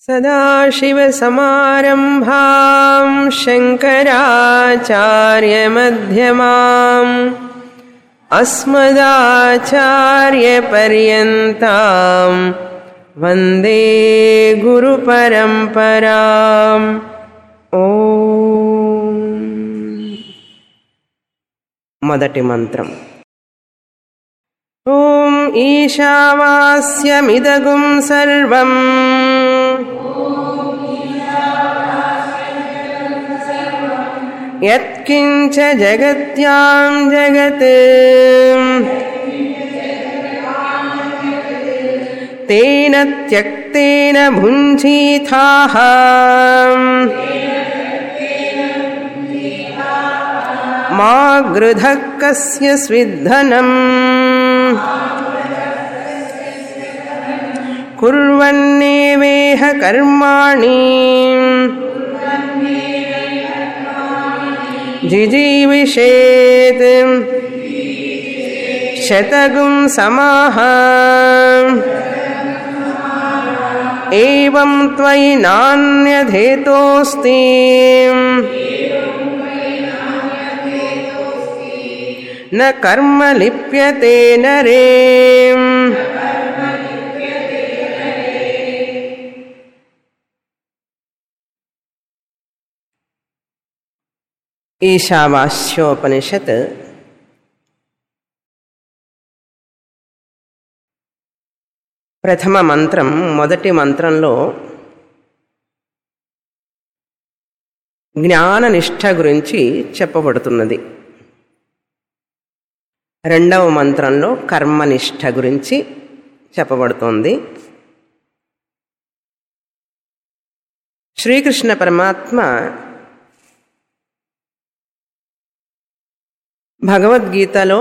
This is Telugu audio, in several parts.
सदाशिवसमारम्भाम् शङ्कराचार्यमध्यमाम् अस्मदाचार्यपर्यन्ताम् वन्दे गुरुपरम्पराम् ఓ మొదటి మంత్రం ఓం ఈశావాస్యమిదగుం సర్వం యత్కించ జగత్యాం జగత్ తేన త్యక్తేన భుంజీథాః మా గృధः కస్య స్విద్ధనम् కుర్వన్నేవేహ కర్మాణి జిజీవిషేత్ శతగుం సమాహ ఏవం త్వయి నాన్యధేతోస్తి न कर्म लिप्यते नरे ఈశావాస్యోపనిషత్ ప్రథమ మంత్రం మొదటి మంత్రంలో జ్ఞాననిష్ట గురించి చెప్పబడుతున్నది రెండవ మంత్రంలో కర్మనిష్ట గురించి చెప్పబడుతోంది శ్రీకృష్ణ పరమాత్మ భగవద్గీతలో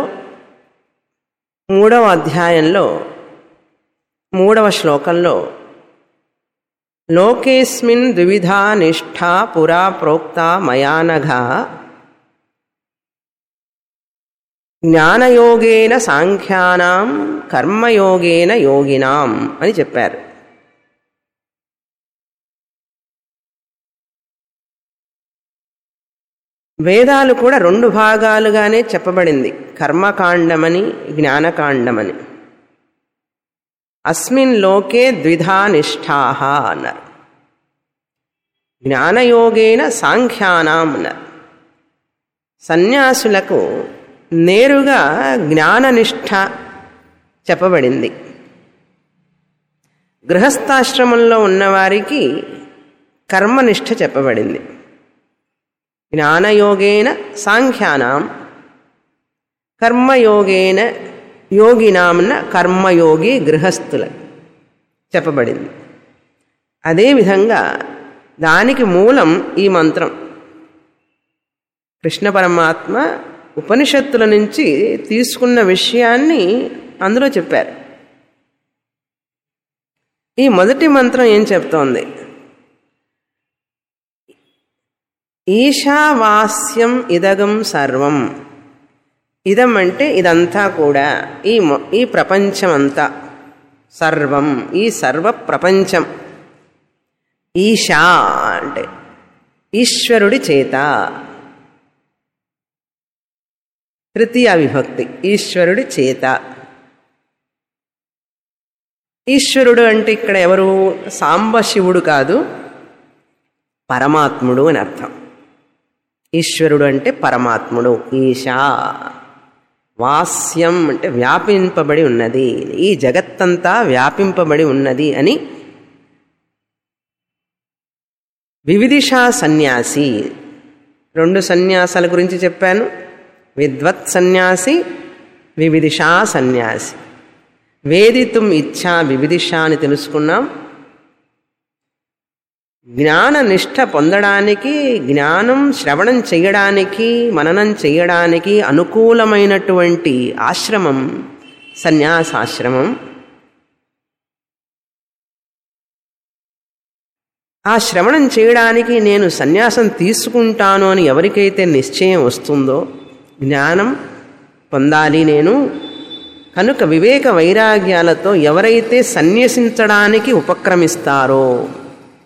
మూడవ అధ్యాయంలో మూడవ శ్లోకంలో లోకేస్మిన్ ద్విధా నిష్ఠా పురా ప్రోక్త మయానఘ జ్ఞానయోగేన సాంఖ్యానాం కర్మయోగేన యోగినాం అని చెప్పారు వేదాలు కూడా రెండు భాగాలుగానే చెప్పబడింది కర్మకాండమని జ్ఞానకాండమని అస్మిన్ లోకే ద్విధా నిష్ఠాహ అన్నారు జ్ఞానయోగేన సాంఖ్యానాం అన్నారు సన్యాసులకు నేరుగా జ్ఞాననిష్ట చెప్పబడింది గృహస్థాశ్రమంలో ఉన్నవారికి కర్మనిష్ట చెప్పబడింది జ్ఞానయోగేన సాంఖ్యానాం కర్మయోగేన యోగినాంన కర్మయోగి గృహస్థుల చెప్పబడింది అదేవిధంగా దానికి మూలం ఈ మంత్రం కృష్ణ పరమాత్మ ఉపనిషత్తుల నుంచి తీసుకున్న విషయాన్ని అందులో చెప్పారు ఈ మొదటి మంత్రం ఏం చెప్తోంది ఈశావాస్యం ఇదగం సర్వం ఇదం అంటే ఇదంతా కూడా ఈ ఈ ప్రపంచమంతా సర్వం ఈ సర్వ ప్రపంచం ఈశా అంటే ఈశ్వరుడి చేత తృతీయ విభక్తి ఈశ్వరుడి చేత ఈశ్వరుడు అంటే ఇక్కడ ఎవరు సాంబశివుడు కాదు పరమాత్ముడు అని అర్థం ఈశ్వరుడు అంటే పరమాత్ముడు ఈశా వాస్యం అంటే వ్యాపింపబడి ఉన్నది ఈ జగత్తంతా వ్యాపింపబడి ఉన్నది అని వివిధిషా సన్యాసి రెండు సన్యాసాల గురించి చెప్పాను విద్వత్ సన్యాసి వివిధిషా సన్యాసి వేదితుం ఇచ్ఛా వివిధిష అని తెలుసుకున్నాం జ్ఞాన నిష్ఠ పొందడానికి జ్ఞానం శ్రవణం చేయడానికి మననం చేయడానికి అనుకూలమైనటువంటి ఆశ్రమం సన్యాసాశ్రమం ఆ శ్రవణం చేయడానికి నేను సన్యాసం తీసుకుంటాను అని ఎవరికైతే నిశ్చయం వస్తుందో జ్ఞానం పొందాలి నేను కనుక వివేక వైరాగ్యాలతో ఎవరైతే సన్యసించడానికి ఉపక్రమిస్తారో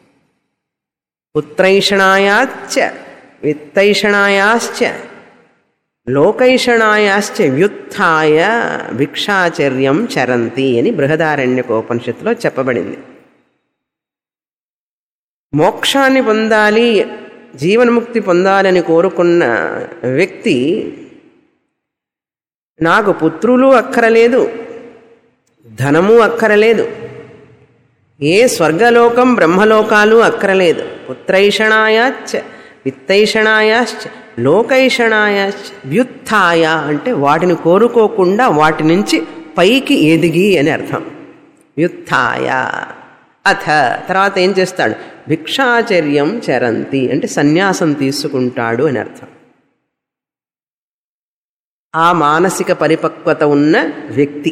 పుత్రైషణాయాశ్చ విత్తైషణాయాశ్చ లోకైషణాయాశ్చ వ్యుత్థాయ భిక్షాచర్యం చరంతి అని బృహదారణ్యకోపనిషత్తులో చెప్పబడింది మోక్షాన్ని పొందాలి జీవన్ముక్తి పొందాలని కోరుకున్న వ్యక్తి నాకు పుత్రులు అక్కరలేదు ధనము అక్కరలేదు ఏ స్వర్గలోకం బ్రహ్మలోకాలు అక్కరలేదు పుత్రైషణాయాశ్చ విత్తైషణాయాశ్చ లోకైషణాయాశ్చ వ్యుత్థాయ అంటే వాటిని కోరుకోకుండా వాటి నుంచి పైకి ఎదిగి అని అర్థం వ్యుత్థాయ అథ తర్వాత ఏం చేస్తాడు భిక్షాచర్యం చరంతి అంటే సన్యాసం తీసుకుంటాడు అని అర్థం ఆ మానసిక పరిపక్వత ఉన్న వ్యక్తి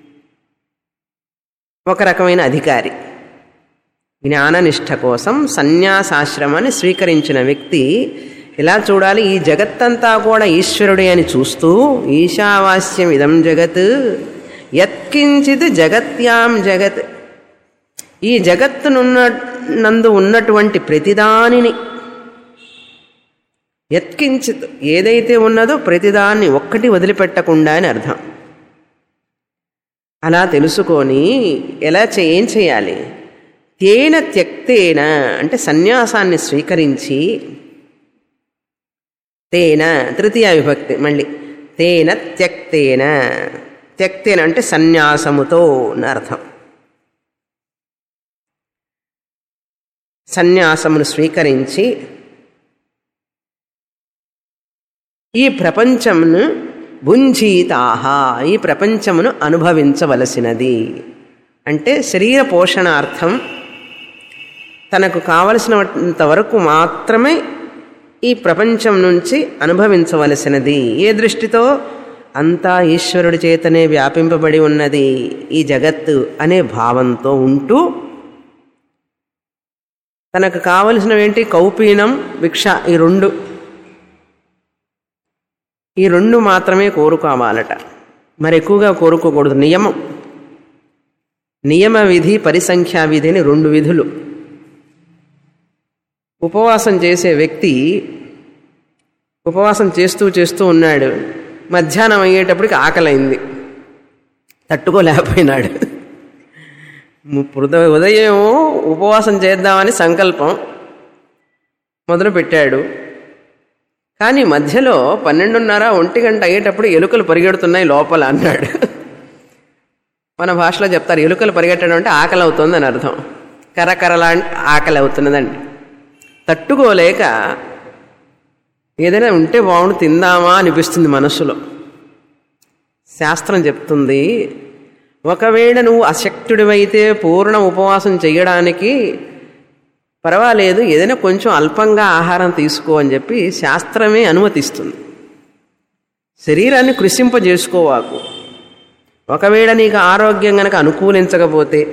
ఒక రకమైన అధికారి జ్ఞాననిష్ట కోసం సన్యాసాశ్రమాన్ని స్వీకరించిన వ్యక్తి ఎలా చూడాలి ఈ జగత్తంతా కూడా ఈశ్వరుడే అని చూస్తూ ఈశావాస్యం ఇదం జగత్ యత్కించిత్ జగత్యాం జగత్ ఈ జగత్తునున్న నందు ఉన్నటువంటి ప్రతిదానిని యత్కించిత్ ఏదైతే ఉన్నదో ప్రతిదాన్ని ఒక్కటి వదిలిపెట్టకుండా అని అర్థం అలా తెలుసుకొని ఎలా చే ఏం చేయాలి తేన త్యక్తేన అంటే సన్యాసాన్ని స్వీకరించి తేన తృతీయ విభక్తి మళ్ళీ తేన త్యక్తేన త్యక్తేన అంటే సన్యాసముతో అని అర్థం సన్యాసమును స్వీకరించి ఈ ప్రపంచమును భుంజీతాహ ఈ ప్రపంచమును అనుభవించవలసినది అంటే శరీర పోషణార్థం తనకు కావలసినంత వరకు మాత్రమే ఈ ప్రపంచం నుంచి అనుభవించవలసినది ఏ దృష్టితో అంతా ఈశ్వరుడి చేతనే వ్యాపింపబడి ఉన్నది ఈ జగత్తు అనే భావంతో ఉంటూ తనకు కావలసినవేంటి కౌపీనం భిక్ష ఈ రెండు ఈ రెండు మాత్రమే కోరుకోవాలట మరి ఎక్కువగా కోరుకోకూడదు నియమం నియమ విధి పరిసంఖ్యా విధి అని రెండు విధులు ఉపవాసం చేసే వ్యక్తి ఉపవాసం చేస్తూ చేస్తూ ఉన్నాడు మధ్యాహ్నం అయ్యేటప్పటికి ఆకలైంది తట్టుకోలేకపోయినాడు మృద ఉదయం ఉపవాసం చేద్దామని సంకల్పం మొదలు పెట్టాడు కానీ మధ్యలో పన్నెండున్నర ఒంటి గంట అయ్యేటప్పుడు ఎలుకలు పరిగెడుతున్నాయి లోపల అన్నాడు మన భాషలో చెప్తారు ఎలుకలు పరిగెట్టడం అంటే ఆకలి అవుతుంది అని అర్థం కరకరలా ఆకలి అవుతున్నదండి తట్టుకోలేక ఏదైనా ఉంటే బాగుండు తిందామా అనిపిస్తుంది మనస్సులో శాస్త్రం చెప్తుంది ఒకవేళ నువ్వు అశక్తుడివైతే పూర్ణ ఉపవాసం చేయడానికి పర్వాలేదు ఏదైనా కొంచెం అల్పంగా ఆహారం తీసుకో అని చెప్పి శాస్త్రమే అనుమతిస్తుంది శరీరాన్ని కృషింపజేసుకోవాకు ఒకవేళ నీకు ఆరోగ్యం గనక అనుకూలించకపోతే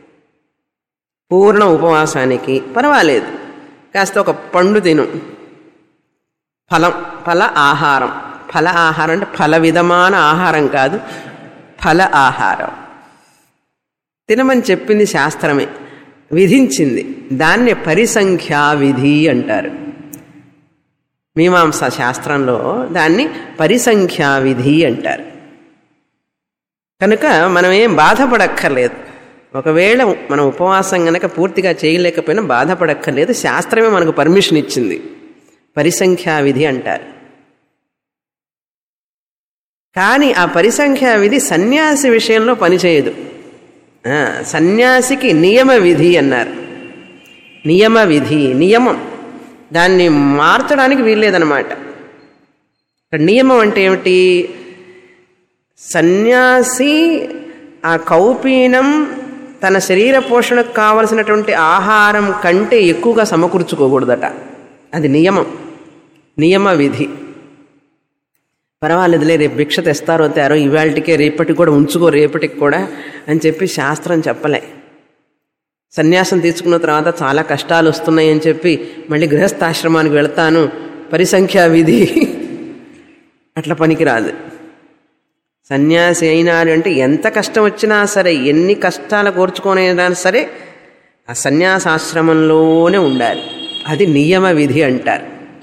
పూర్ణ ఉపవాసానికి పర్వాలేదు కాస్త ఒక పండు తిను ఫలం ఫల ఆహారం ఫల ఆహారం అంటే ఫల విధమాన ఆహారం కాదు ఫల ఆహారం తినమని చెప్పింది శాస్త్రమే విధించింది దాన్ని పరిసంఖ్యా విధి అంటారు మీమాంస శాస్త్రంలో దాన్ని పరిసంఖ్యా విధి అంటారు కనుక మనం ఏం బాధపడక్కర్లేదు ఒకవేళ మనం ఉపవాసం గనక పూర్తిగా చేయలేకపోయినా బాధపడక్కర్లేదు శాస్త్రమే మనకు పర్మిషన్ ఇచ్చింది పరిసంఖ్యా విధి అంటారు కానీ ఆ పరిసంఖ్యా విధి సన్యాసి విషయంలో పనిచేయదు సన్యాసికి నియమ విధి అన్నారు నియమ విధి నియమం దాన్ని మార్చడానికి వీల్లేదనమాట నియమం అంటే ఏమిటి సన్యాసి ఆ కౌపీనం తన శరీర పోషణకు కావలసినటువంటి ఆహారం కంటే ఎక్కువగా సమకూర్చుకోకూడదట అది నియమం నియమ విధి పర్వాలేదులే రేపు భిక్ష తెస్తారో తేరో ఇవాళకే రేపటికి కూడా ఉంచుకో రేపటికి కూడా అని చెప్పి శాస్త్రం చెప్పలే సన్యాసం తీసుకున్న తర్వాత చాలా కష్టాలు వస్తున్నాయి అని చెప్పి మళ్ళీ గృహస్థాశ్రమానికి వెళ్తాను పరిసంఖ్యా విధి అట్లా పనికిరాదు సన్యాసి అయినాడు అంటే ఎంత కష్టం వచ్చినా సరే ఎన్ని కష్టాలు కోర్చుకొనైనా సరే ఆ సన్యాసాశ్రమంలోనే ఉండాలి అది నియమ విధి అంటారు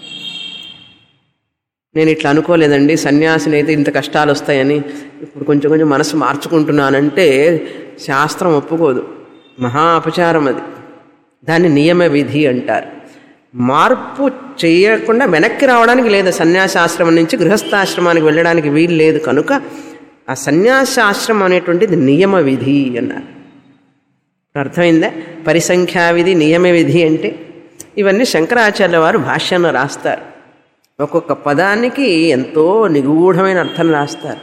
నేను ఇట్లా అనుకోలేదండి సన్యాసిని అయితే ఇంత కష్టాలు వస్తాయని ఇప్పుడు కొంచెం కొంచెం మనసు మార్చుకుంటున్నానంటే శాస్త్రం ఒప్పుకోదు మహా అపచారం అది దాన్ని నియమ విధి అంటారు మార్పు చేయకుండా వెనక్కి రావడానికి లేదు సన్యాసాశ్రమం నుంచి గృహస్థాశ్రమానికి వెళ్ళడానికి వీలు లేదు కనుక ఆ సన్యాసాశ్రమం అనేటువంటిది నియమ విధి అన్నారు అర్థమైందా పరిసంఖ్యా విధి నియమ విధి అంటే ఇవన్నీ శంకరాచార్య వారు భాష్యంలో రాస్తారు ఒక్కొక్క పదానికి ఎంతో నిగూఢమైన అర్థం రాస్తారు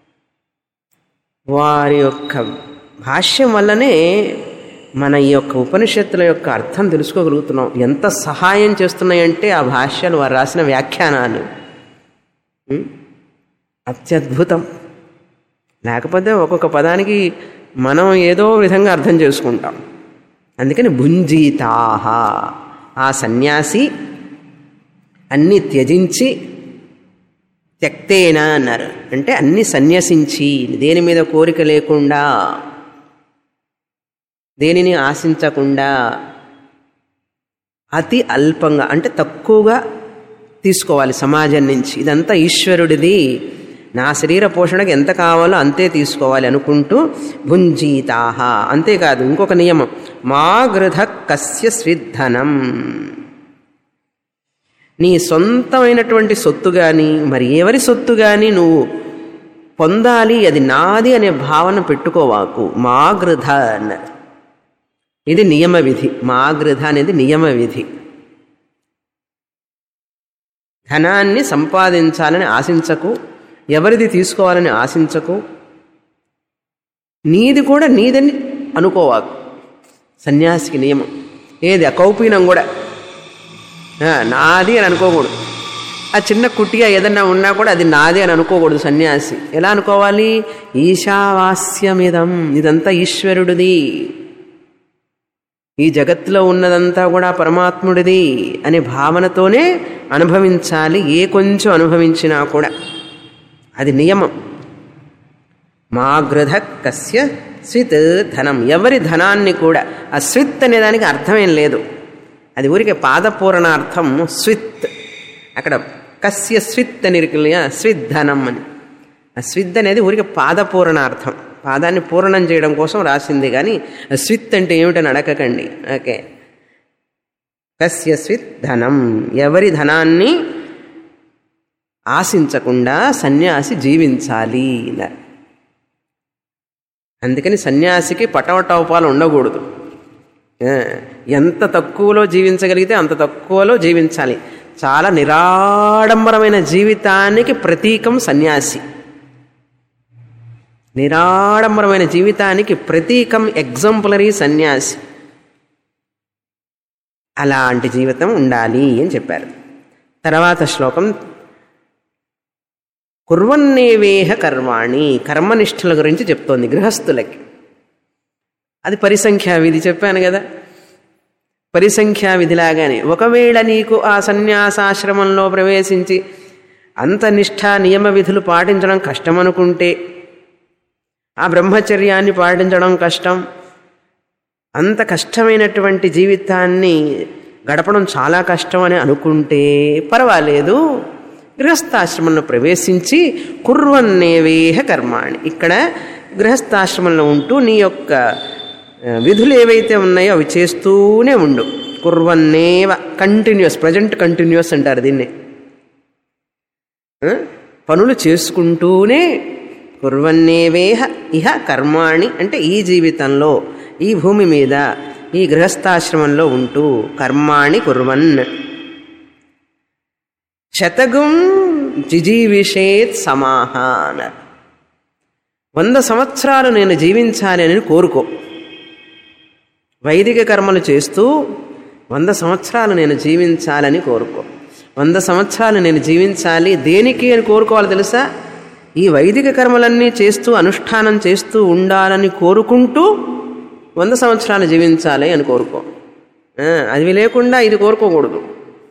వారి యొక్క భాష్యం వల్లనే మన ఈ యొక్క ఉపనిషత్తుల యొక్క అర్థం తెలుసుకోగలుగుతున్నాం ఎంత సహాయం చేస్తున్నాయంటే ఆ భాష్యాలు వారు రాసిన వ్యాఖ్యానాలు ఉం? అత్యద్భుతం లేకపోతే ఒక్కొక్క పదానికి మనం ఏదో విధంగా అర్థం చేసుకుంటాం అందుకని భుంజీతాహ ఆ సన్యాసి అన్ని త్యజించి త్యక్తేనా అన్నారు అంటే అన్ని సన్యసించి దేని మీద కోరిక లేకుండా దేనిని ఆశించకుండా అతి అల్పంగా అంటే తక్కువగా తీసుకోవాలి సమాజం నుంచి ఇదంతా ఈశ్వరుడిది నా శరీర పోషణకు ఎంత కావాలో అంతే తీసుకోవాలి అనుకుంటూ భుంజీతాహ అంతేకాదు ఇంకొక నియమం మా గృధ కస్య స్విద్ధనం నీ సొంతమైనటువంటి సొత్తు కానీ మరి ఎవరి సొత్తు కానీ నువ్వు పొందాలి అది నాది అనే భావన పెట్టుకోవాకు మా గృధ అన్నారు ఇది నియమ విధి మా గృధ అనేది నియమ విధి ధనాన్ని సంపాదించాలని ఆశించకు ఎవరిది తీసుకోవాలని ఆశించకు నీది కూడా నీదని అనుకోవాకు సన్యాసికి నియమం ఏది అకౌపీనం కూడా ఆ, నాది అని అనుకోకూడదు ఆ చిన్న కుట్టిగా ఏదన్నా ఉన్నా కూడా అది నాది అని అనుకోకూడదు సన్యాసి ఎలా అనుకోవాలి ఈశావాస్యమిదం ఇదంతా ఈశ్వరుడిది ఈ జగత్తులో ఉన్నదంతా కూడా పరమాత్ముడిది అనే భావనతోనే అనుభవించాలి ఏ కొంచెం అనుభవించినా కూడా అది నియమం మా గృధ కస్య స్విత్ ధనం ఎవరి ధనాన్ని కూడా ఆ స్విత్ అనే దానికి అర్థమేం లేదు అది ఊరికే పాదపూరణార్థం స్విత్ అక్కడ కస్య స్విత్ అని ఇరుకులు స్విత్ ధనం అని ఆ స్విత్ అనేది ఊరికే పాదపూరణార్థం పాదాన్ని పూర్ణం చేయడం కోసం రాసింది కానీ ఆ స్విత్ అంటే ఏమిటని అడగకండి ఓకే కస్య స్విత్ ధనం ఎవరి ధనాన్ని ఆశించకుండా సన్యాసి జీవించాలి అన్నారు అందుకని సన్యాసికి పటవటోపాలు ఉండకూడదు ఆ, ఎంత తక్కువలో జీవించగలిగితే అంత తక్కువలో జీవించాలి చాలా నిరాడంబరమైన జీవితానికి ప్రతీకం సన్యాసి నిరాడంబరమైన జీవితానికి ప్రతీకం ఎగ్జాంపులరీ సన్యాసి అలాంటి జీవితం ఉండాలి అని చెప్పారు తర్వాత శ్లోకం కుర్వన్నేవేహ కర్వాణి కర్మనిష్ఠుల గురించి చెప్తోంది గృహస్థులకి అది పరిసంఖ్యా విధి చెప్పాను కదా పరిసంఖ్యా విధిలాగానే ఒకవేళ నీకు ఆ సన్యాసాశ్రమంలో ప్రవేశించి అంత నిష్ఠ నియమ విధులు పాటించడం కష్టం అనుకుంటే ఆ బ్రహ్మచర్యాన్ని పాటించడం కష్టం అంత కష్టమైనటువంటి జీవితాన్ని గడపడం చాలా కష్టం అని అనుకుంటే పర్వాలేదు గృహస్థాశ్రమంలో ప్రవేశించి కుర్వన్నేవేహ కర్మాణి ఇక్కడ గృహస్థాశ్రమంలో ఉంటూ నీ యొక్క ఆ, విధులు ఏవైతే ఉన్నాయో అవి చేస్తూనే ఉండు కుర్వన్నేవ కంటిన్యూస్ ప్రజెంట్ కంటిన్యూస్ అంటారు దీన్ని ఆ? పనులు చేసుకుంటూనే కుర్వన్నేవేహ ఇహ కర్మాణి అంటే ఈ జీవితంలో ఈ భూమి మీద ఈ గృహస్థాశ్రమంలో ఉంటూ కర్మాణి కుర్వన్ శతగం జిజీవిషేత్ సమాహ అన్నారు వంద సంవత్సరాలు నేను జీవించాలి అని కోరుకో వైదిక కర్మలు చేస్తూ వంద సంవత్సరాలు నేను జీవించాలని కోరుకో వంద సంవత్సరాలు నేను జీవించాలి దేనికి అని కోరుకోవాలి తెలుసా ఈ వైదిక కర్మలన్నీ చేస్తూ అనుష్ఠానం చేస్తూ ఉండాలని కోరుకుంటూ వంద సంవత్సరాలు జీవించాలి అని కోరుకో ఆ, అవి లేకుండా ఇది కోరుకోకూడదు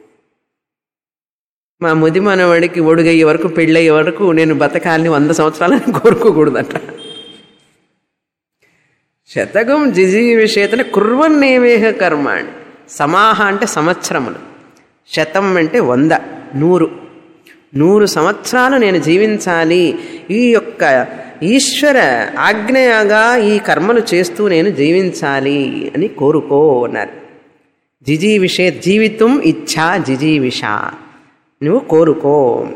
మా ముది మనవాడికి ఒడుగయ్యే వరకు పెళ్ళయ్యే వరకు నేను బతకాలని వంద సంవత్సరాలని కోరుకోకూడదట శతకం జిజీవిషేతన కుర్వన్నేవేహ కర్మాణి సమాహ అంటే సంవత్సరములు శతం అంటే వంద నూరు నూరు సంవత్సరాలు నేను జీవించాలి ఈ యొక్క ఈశ్వర ఆజ్ఞగా ఈ కర్మలు చేస్తూ నేను జీవించాలి అని కోరుకో అన్నారు జిజీవిషే జీవితం ఇచ్ఛా జిజీవిష నువ్వు కోరుకో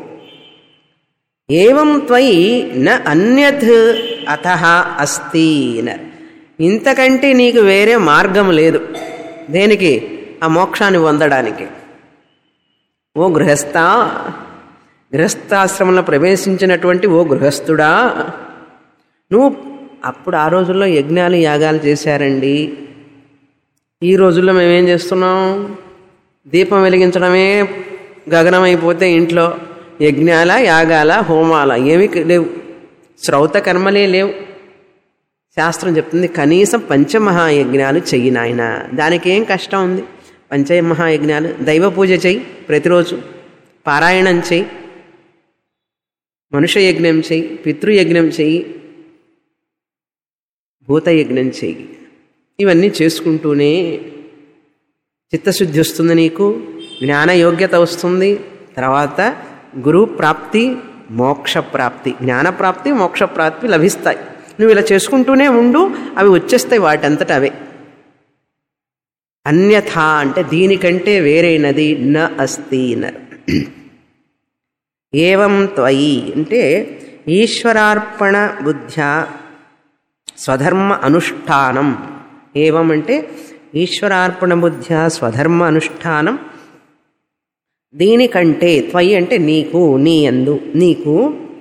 ఏవం త్వయి న అన్యత్ అత అస్తి అన్నారు ఇంతకంటే నీకు వేరే మార్గం లేదు దేనికి ఆ మోక్షాన్ని పొందడానికి ఓ గృహస్థ గృహస్థాశ్రమంలో ప్రవేశించినటువంటి ఓ గృహస్థుడా నువ్వు అప్పుడు ఆ రోజుల్లో యజ్ఞాలు యాగాలు చేశారండి ఈ రోజుల్లో మేమేం చేస్తున్నాం దీపం వెలిగించడమే గగనమైపోతే ఇంట్లో యజ్ఞాల యాగాల హోమాల ఏమీ లేవు శ్రౌత కర్మలే లేవు శాస్త్రం చెప్తుంది కనీసం పంచమహాయజ్ఞాలు చెయ్యి నాయన దానికి ఏం కష్టం ఉంది పంచమహాయజ్ఞాలు దైవ పూజ చెయ్యి ప్రతిరోజు పారాయణం చెయ్యి మనుష్య యజ్ఞం చెయ్యి పితృయజ్ఞం చెయ్యి భూతయజ్ఞం చెయ్యి ఇవన్నీ చేసుకుంటూనే చిత్తశుద్ధి వస్తుంది నీకు జ్ఞాన యోగ్యత వస్తుంది తర్వాత గురు ప్రాప్తి మోక్ష ప్రాప్తి జ్ఞాన ప్రాప్తి మోక్ష ప్రాప్తి లభిస్తాయి నువ్వు ఇలా చేసుకుంటూనే ఉండు అవి వచ్చేస్తాయి వాటంతట అవే అన్యథ అంటే దీనికంటే వేరైనది న అస్తి అన్నారు ఏవం త్వయి అంటే ఈశ్వరార్పణ బుద్ధ్యా స్వధర్మ అనుష్ఠానం ఏవం అంటే ఈశ్వరార్పణ బుద్ధ్యా స్వధర్మ అనుష్ఠానం దీనికంటే త్వయి అంటే నీకు నీ అందు నీకు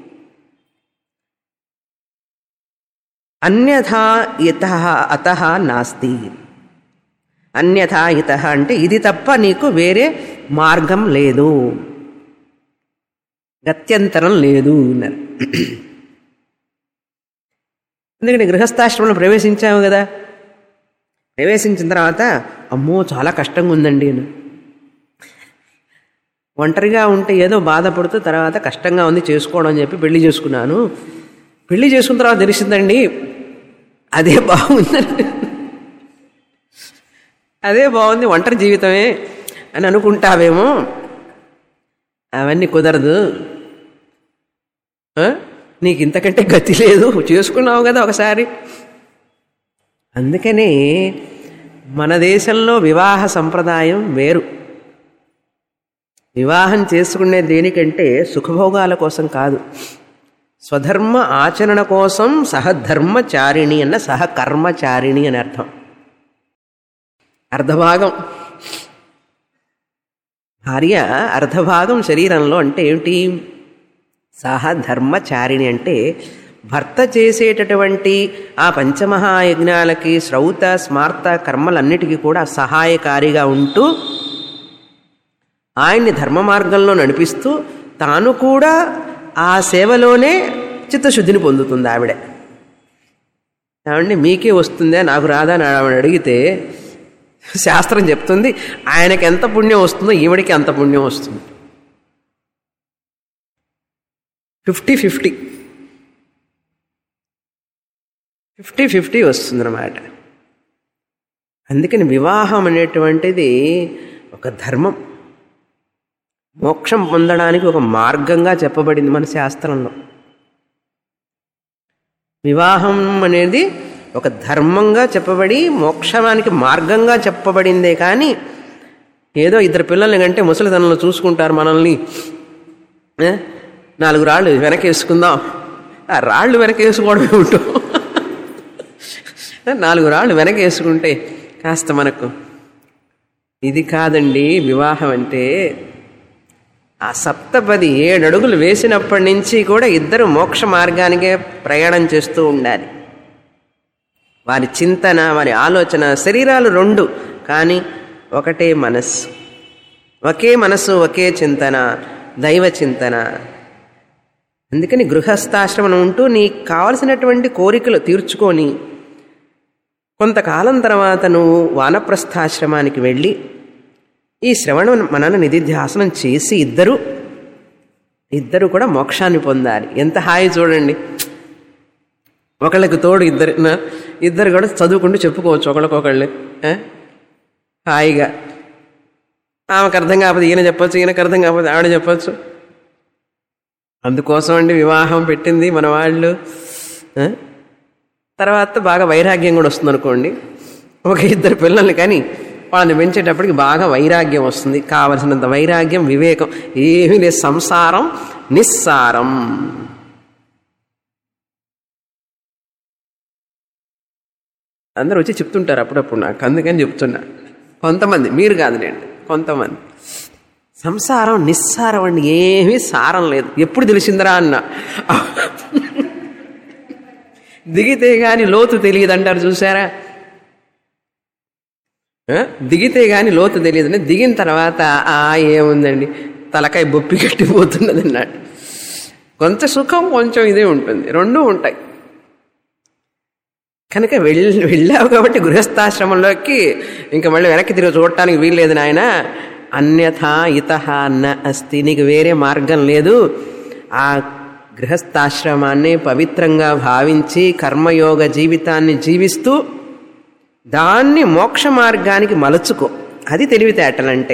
అన్యథా ఇత అత నాస్తి అన్యథా ఇత అంటే ఇది తప్ప నీకు వేరే మార్గం లేదు గత్యంతరం లేదు అన్నారు ఎందుకంటే గృహస్థాశ్రమంలో ప్రవేశించాము కదా ప్రవేశించిన తర్వాత అమ్మో చాలా కష్టంగా ఉందండి అని ఒంటరిగా ఉంటే ఏదో బాధపడుతూ తర్వాత కష్టంగా ఉంది చేసుకోవడం అని చెప్పి పెళ్లి చేసుకున్నాను పెళ్లి చేసుకున్న తర్వాత తెలిసిందండి అదే బాగుందండి అదే బాగుంది ఒంటరి జీవితమే అని అనుకుంటావేమో అవన్నీ కుదరదు ఆ? నీకు ఇంతకంటే గతి లేదు చేసుకున్నావు కదా ఒకసారి అందుకనే మన దేశంలో వివాహ సంప్రదాయం వేరు వివాహం చేసుకునే దేనికంటే సుఖభోగాల కోసం కాదు స్వధర్మ ఆచరణ కోసం సహధర్మచారిణి అన్న సహకర్మచారిణి అని అర్థం అర్ధభాగం భార్య అర్ధభాగం శరీరంలో అంటే ఏమిటి సహధర్మచారిణి అంటే భర్త చేసేటటువంటి ఆ పంచమహాయజ్ఞాలకి శ్రౌత స్మార్త కర్మలన్నిటికీ కూడా సహాయకారిగా ఉంటూ ఆయన్ని ధర్మ మార్గంలో నడిపిస్తూ తాను కూడా ఆ సేవలోనే చిత్తశుద్ధిని పొందుతుంది ఆవిడ ఏమండి మీకే వస్తుందా నాకు రాదా అని ఆవిడ అడిగితే శాస్త్రం చెప్తుంది ఆయనకి ఎంత పుణ్యం వస్తుందో ఈవిడికి అంత పుణ్యం వస్తుంది ఫిఫ్టీ ఫిఫ్టీ ఫిఫ్టీ ఫిఫ్టీ వస్తుందన్నమాట అందుకని వివాహం అనేటువంటిది ఒక ధర్మం మోక్షం పొందడానికి ఒక మార్గంగా చెప్పబడింది మన శాస్త్రంలో వివాహం అనేది ఒక ధర్మంగా చెప్పబడి మోక్షానికి మార్గంగా చెప్పబడిందే కానీ ఏదో ఇద్దరు పిల్లల్ని కంటే ముసలితనంలో చూసుకుంటారు మనల్ని ఏ? నాలుగు రాళ్ళు వెనకేసుకుందాం ఆ రాళ్ళు వెనకేసుకోవడం ఏమిటో నాలుగు రాళ్ళు వెనకేసుకుంటే కాస్త మనకు ఇది కాదండి వివాహం అంటే ఆ సప్తపది ఏడు అడుగులు వేసినప్పటి నుంచి కూడా ఇద్దరు మోక్ష మార్గానికే ప్రయాణం చేస్తూ ఉండాలి వారి చింతన వారి ఆలోచన శరీరాలు రెండు కానీ ఒకటే మనస్సు ఒకే మనస్సు ఒకే చింతన దైవ చింతన అందుకని గృహస్థాశ్రమం ఉంటూ నీకు కావలసినటువంటి కోరికలు తీర్చుకొని కొంతకాలం తర్వాత నువ్వు వానప్రస్థాశ్రమానికి వెళ్ళి ఈ శ్రవణ మనన నిధిధ్యాసనం చేసి ఇద్దరు ఇద్దరు కూడా మోక్షాన్ని పొందాలి ఎంత హాయి చూడండి ఒకళ్ళకి తోడు ఇద్దరు నా- ఇద్దరు కూడా చదువుకుంటూ చెప్పుకోవచ్చు ఒకళ్ళకొకళ్ళు ఆ? హాయిగా ఆమెకు అర్థం కాకపోతే ఈయన చెప్పొచ్చు ఈయనకు అర్థం కాకపోతే ఆవిడ చెప్పొచ్చు అందుకోసం అండి వివాహం పెట్టింది మన వాళ్ళు ఆ? తర్వాత బాగా వైరాగ్యం కూడా వస్తుంది అనుకోండి ఒక ఇద్దరు పిల్లల్ని కానీ వాళ్ళని పెంచేటప్పటికి బాగా వైరాగ్యం వస్తుంది కావలసినంత వైరాగ్యం వివేకం ఏమీ లేదు సంసారం నిస్సారం అందరూ వచ్చి చెప్తుంటారు అప్పుడప్పుడు నాకు అందుకని చెప్తున్నా కొంతమంది మీరు కాదులేండి కొంతమంది సంసారం నిస్సారం అండి ఏమీ సారం లేదు ఎప్పుడు తెలిసిందిరా అన్న దిగితే గాని లోతు తెలియదు అంటారు చూసారా ఆ? దిగితే గాని లోతు తెలియదు దిగిన తర్వాత ఆ ఏముందండి తలకాయ బొప్పి కట్టిపోతున్నది అన్నట్టు కొంత సుఖం కొంచెం ఇదే ఉంటుంది రెండూ ఉంటాయి కనుక వెళ్ళి వెళ్ళావు కాబట్టి గృహస్థాశ్రమంలోకి ఇంకా మళ్ళీ వెనక్కి తిరిగి చూడటానికి వీల్లేదు నాయన అన్యథా ఇత న అస్తి నీకు వేరే మార్గం లేదు ఆ గృహస్థాశ్రమాన్ని పవిత్రంగా భావించి కర్మయోగ జీవితాన్ని జీవిస్తూ దాన్ని మోక్ష మార్గానికి మలచుకో అది తెలివితేటలంటే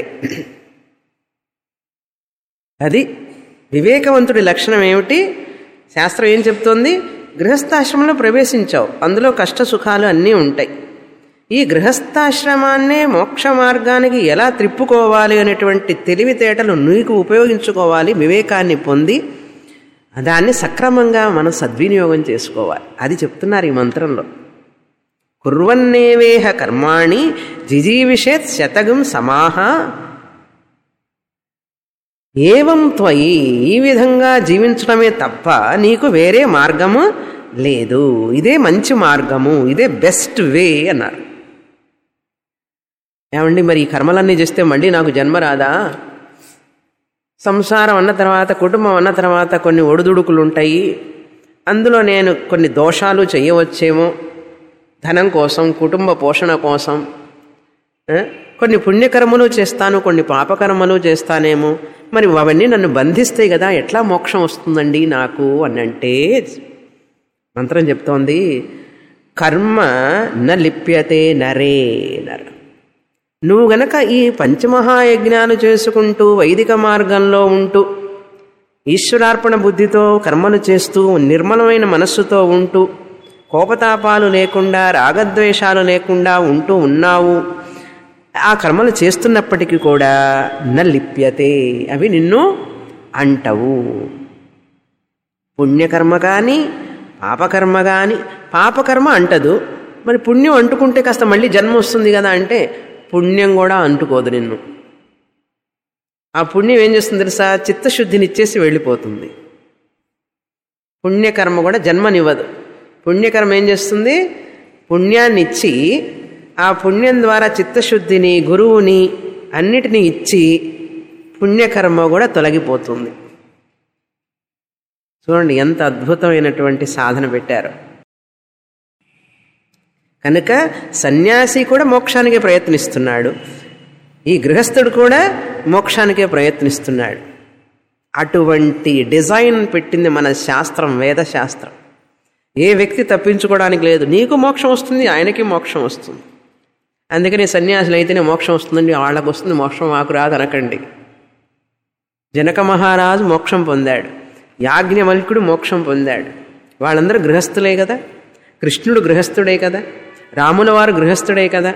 అది వివేకవంతుడి లక్షణం ఏమిటి శాస్త్రం ఏం చెప్తోంది గృహస్థాశ్రమంలో ప్రవేశించావు అందులో కష్ట సుఖాలు అన్నీ ఉంటాయి ఈ గృహస్థాశ్రమాన్నే మోక్ష మార్గానికి ఎలా త్రిప్పుకోవాలి అనేటువంటి తెలివితేటలు నీకు ఉపయోగించుకోవాలి వివేకాన్ని పొంది దాన్ని సక్రమంగా మనం సద్వినియోగం చేసుకోవాలి అది చెప్తున్నారు ఈ మంత్రంలో కుర్వన్నేవేహ కర్మాణి జిజీవిషేత్ శతగం సమాహ ఏవం త్వయి ఈ విధంగా జీవించడమే తప్ప నీకు వేరే మార్గము లేదు ఇదే మంచి మార్గము ఇదే బెస్ట్ వే అన్నారు ఏమండి మరి ఈ కర్మలన్నీ చేస్తే మళ్ళీ నాకు జన్మ రాదా సంసారం అన్న తర్వాత కుటుంబం అన్న తర్వాత కొన్ని ఒడిదుడుకులు ఉంటాయి అందులో నేను కొన్ని దోషాలు చేయవచ్చేమో ధనం కోసం కుటుంబ పోషణ కోసం ఆ? కొన్ని పుణ్యకర్మలు చేస్తాను కొన్ని పాపకర్మలు చేస్తానేమో మరి అవన్నీ నన్ను బంధిస్తాయి కదా ఎట్లా మోక్షం వస్తుందండి నాకు అని అంటే మంత్రం చెప్తోంది కర్మ న లిప్యతే నరే నర నువ్వు గనక ఈ పంచమహాయజ్ఞాలు చేసుకుంటూ వైదిక మార్గంలో ఉంటూ ఈశ్వరార్పణ బుద్ధితో కర్మలు చేస్తూ నిర్మలమైన మనస్సుతో ఉంటూ కోపతాపాలు లేకుండా రాగద్వేషాలు లేకుండా ఉంటూ ఉన్నావు ఆ కర్మలు చేస్తున్నప్పటికీ కూడా నలిప్యతే అవి నిన్ను అంటవు పుణ్యకర్మ కానీ పాపకర్మ కానీ పాపకర్మ అంటదు మరి పుణ్యం అంటుకుంటే కాస్త మళ్ళీ జన్మ వస్తుంది కదా అంటే పుణ్యం కూడా అంటుకోదు నిన్ను ఆ పుణ్యం ఏం చేస్తుంది తెలుసా చిత్తశుద్ధిని ఇచ్చేసి వెళ్ళిపోతుంది పుణ్యకర్మ కూడా జన్మనివ్వదు పుణ్యకర్మ ఏం చేస్తుంది పుణ్యాన్ని ఇచ్చి ఆ పుణ్యం ద్వారా చిత్తశుద్ధిని గురువుని అన్నిటినీ ఇచ్చి పుణ్యకర్మ కూడా తొలగిపోతుంది చూడండి ఎంత అద్భుతమైనటువంటి సాధన పెట్టారు కనుక సన్యాసి కూడా మోక్షానికే ప్రయత్నిస్తున్నాడు ఈ గృహస్థుడు కూడా మోక్షానికే ప్రయత్నిస్తున్నాడు అటువంటి డిజైన్ పెట్టింది మన శాస్త్రం వేద శాస్త్రం ఏ వ్యక్తి తప్పించుకోవడానికి లేదు నీకు మోక్షం వస్తుంది ఆయనకి మోక్షం వస్తుంది అందుకని సన్యాసులు అయితేనే మోక్షం వస్తుందండి వాళ్ళకు వస్తుంది మోక్షం మాకు రాదు అనకండి జనక మహారాజు మోక్షం పొందాడు యాజ్ఞవల్కుడు మోక్షం పొందాడు వాళ్ళందరూ గృహస్థులే కదా కృష్ణుడు గృహస్థుడే కదా రాముల వారు గృహస్థుడే కదా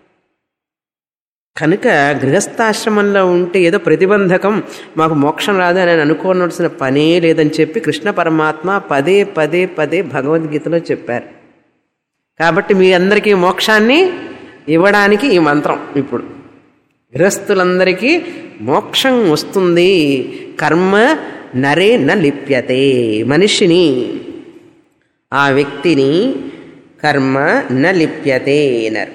కనుక గృహస్థాశ్రమంలో ఉంటే ఏదో ప్రతిబంధకం మాకు మోక్షం రాదు అని అనుకోవలసిన పనే లేదని చెప్పి కృష్ణ పరమాత్మ పదే పదే పదే భగవద్గీతలో చెప్పారు కాబట్టి మీ అందరికీ మోక్షాన్ని ఇవ్వడానికి ఈ మంత్రం ఇప్పుడు గృహస్థులందరికీ మోక్షం వస్తుంది కర్మ నరే న లిప్యతే మనిషిని ఆ వ్యక్తిని కర్మ న లిప్యతే నర్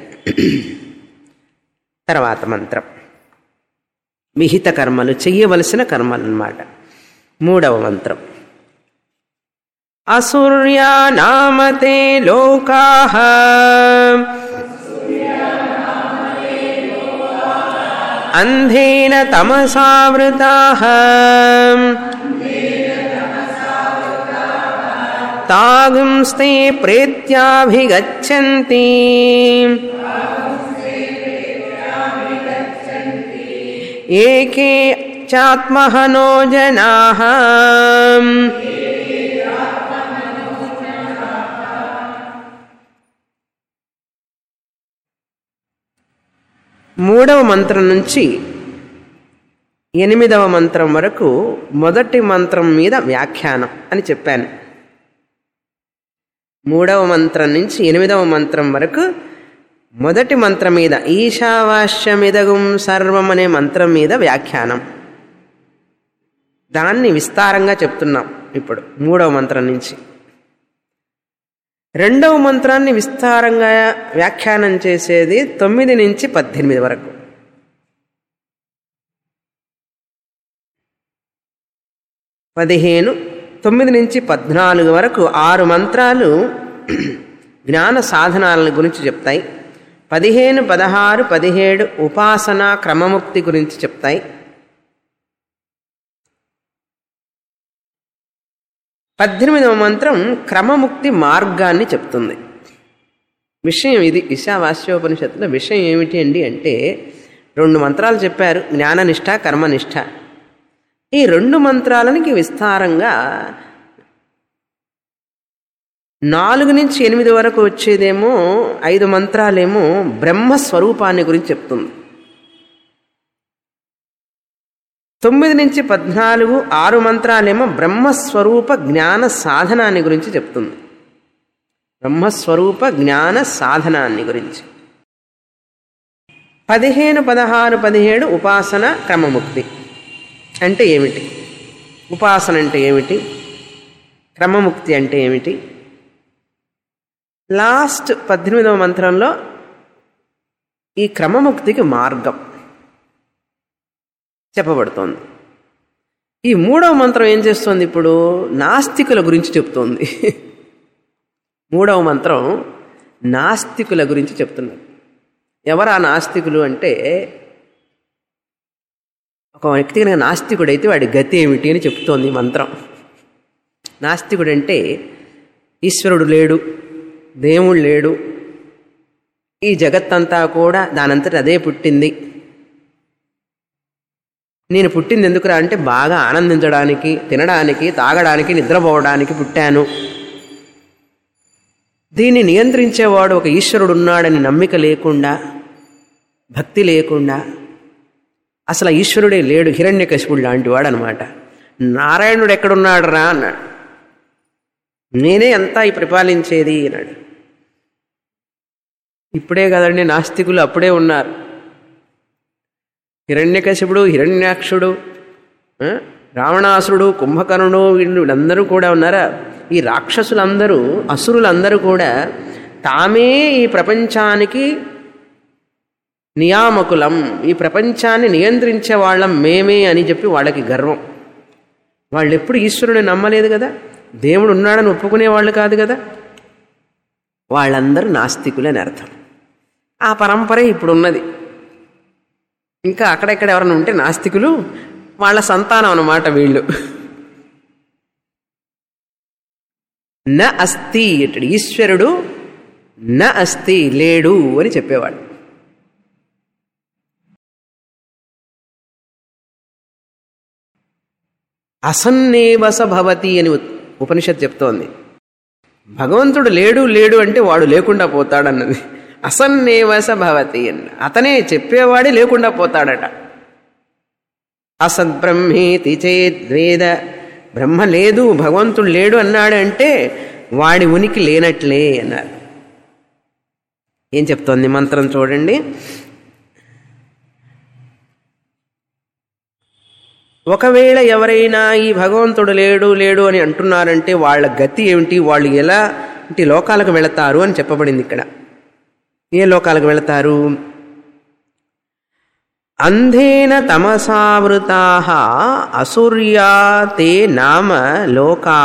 తర్వాత మంత్రం విహిత కర్మలు చెయ్యవలసిన కర్మలు అన్నమాట మూడవ మంత్రం అసూర్యా నామతే లోకా అంధేన తమసావృతా తాగుంస్తే ప్రేత్యాభిగచ్చంతి ఏకే చాత్మహనో జనాః మూడవ మంత్రం నుంచి ఎనిమిదవ మంత్రం వరకు మొదటి మంత్రం మీద వ్యాఖ్యానం అని చెప్పాను మూడవ మంత్రం నుంచి ఎనిమిదవ మంత్రం వరకు మొదటి మంత్రం మీద ఈశావాస్యమిదగుం సర్వం అనే మంత్రం మీద వ్యాఖ్యానం దాన్ని విస్తారంగా చెప్తున్నాం ఇప్పుడు మూడవ మంత్రం నుంచి రెండవ మంత్రాన్ని విస్తారంగా వ్యాఖ్యానం చేసేది తొమ్మిది నుంచి పద్దెనిమిది వరకు పదిహేను తొమ్మిది నుంచి పద్నాలుగు వరకు ఆరు మంత్రాలు జ్ఞాన సాధనాల గురించి చెప్తాయి పదిహేను పదహారు పదిహేడు ఉపాసన క్రమముక్తి గురించి చెప్తాయి పద్దెనిమిదవ మంత్రం క్రమముక్తి మార్గాన్ని చెప్తుంది విషయం ఇది ఈశావాస్యోపనిషత్తులో విషయం ఏమిటి అండి అంటే రెండు మంత్రాలు చెప్పారు జ్ఞాననిష్ట కర్మనిష్ట ఈ రెండు మంత్రాలనికి విస్తారంగా నాలుగు నుంచి ఎనిమిది వరకు వచ్చేదేమో ఐదు మంత్రాలేమో బ్రహ్మస్వరూపాన్ని గురించి చెప్తుంది తొమ్మిది నుంచి పద్నాలుగు ఆరు మంత్రాలేమో బ్రహ్మస్వరూప జ్ఞాన సాధనాన్ని గురించి చెప్తుంది బ్రహ్మస్వరూప జ్ఞాన సాధనాన్ని గురించి పదిహేను పదహారు పదిహేడు ఉపాసన క్రమముక్తి అంటే ఏమిటి ఉపాసన అంటే ఏమిటి క్రమముక్తి అంటే ఏమిటి లాస్ట్ పద్దెనిమిదవ మంత్రంలో ఈ క్రమముక్తికి మార్గం చెప్పబడుతోంది ఈ మూడవ మంత్రం ఏం చేస్తుంది ఇప్పుడు నాస్తికుల గురించి చెప్తోంది మూడవ మంత్రం నాస్తికుల గురించి చెప్తున్నారు ఎవరు ఆ నాస్తికులు అంటే ఒక వ్యక్తి కనుక నాస్తికుడైతే వాడి గతి ఏమిటి అని చెప్తోంది ఈ మంత్రం నాస్తికుడంటే ఈశ్వరుడు లేడు దేవుడు లేడు ఈ జగత్తంతా కూడా దానంతట అదే పుట్టింది నేను పుట్టింది ఎందుకురా అంటే బాగా ఆనందించడానికి తినడానికి తాగడానికి నిద్రపోవడానికి పుట్టాను దీన్ని నియంత్రించేవాడు ఒక ఈశ్వరుడు ఉన్నాడని నమ్మిక లేకుండా భక్తి లేకుండా అసలు ఆ ఈశ్వరుడే లేడు హిరణ్యకశిపుడు లాంటి వాడు అనమాట నారాయణుడు ఎక్కడున్నాడు రా అన్నాడు నేనే అంతా ఈ పరిపాలించేది అన్నాడు ఇప్పుడే కదండి నాస్తికులు అప్పుడే ఉన్నారు హిరణ్యకశిపుడు హిరణ్యాక్షుడు ఆ, రావణాసురుడు కుంభకర్ణుడు వీళ్ళు వీళ్ళందరూ కూడా ఉన్నారా ఈ రాక్షసులందరూ అసురులందరూ కూడా తామే ఈ ప్రపంచానికి నియామకులం ఈ ప్రపంచాన్ని నియంత్రించే వాళ్ళం మేమే అని చెప్పి వాళ్ళకి గర్వం వాళ్ళు ఎప్పుడు ఈశ్వరుని నమ్మలేదు కదా దేవుడు ఉన్నాడని ఒప్పుకునే వాళ్ళు కాదు కదా వాళ్ళందరూ నాస్తికులు అని అర్థం ఆ పరంపరే ఇప్పుడు ఉన్నది ఇంకా అక్కడెక్కడ ఎవరైనా ఉంటే నాస్తికులు వాళ్ళ సంతానం అన్నమాట వీళ్ళు న అస్తి ఇటు ఈశ్వరుడు న అస్తి లేడు అని చెప్పేవాడు అసన్నేవస భవతి అని ఉ- ఉపనిషత్ చెప్తోంది భగవంతుడు లేడు లేడు అంటే వాడు లేకుండా పోతాడన్నది అసన్నేవస భవతి అని అతనే చెప్పేవాడే లేకుండా పోతాడట అసద్బ్రహ్మేతి చేద్వేద బ్రహ్మ లేదు భగవంతుడు లేడు అన్నాడంటే వాడి ఉనికి లేనట్లే అన్నారు ఏం చెప్తోంది మంత్రం చూడండి ఒకవేళ ఎవరైనా ఈ భగవంతుడు లేడు లేడు అని అంటున్నారంటే వాళ్ళ గతి ఏమిటి వాళ్ళు ఎలా ఇంటి లోకాలకు వెళతారు అని చెప్పబడింది ఇక్కడ ఏ లోకాలకు వెళతారు అంధేన తమసావృతా అసూర్యా తే నామ లోకా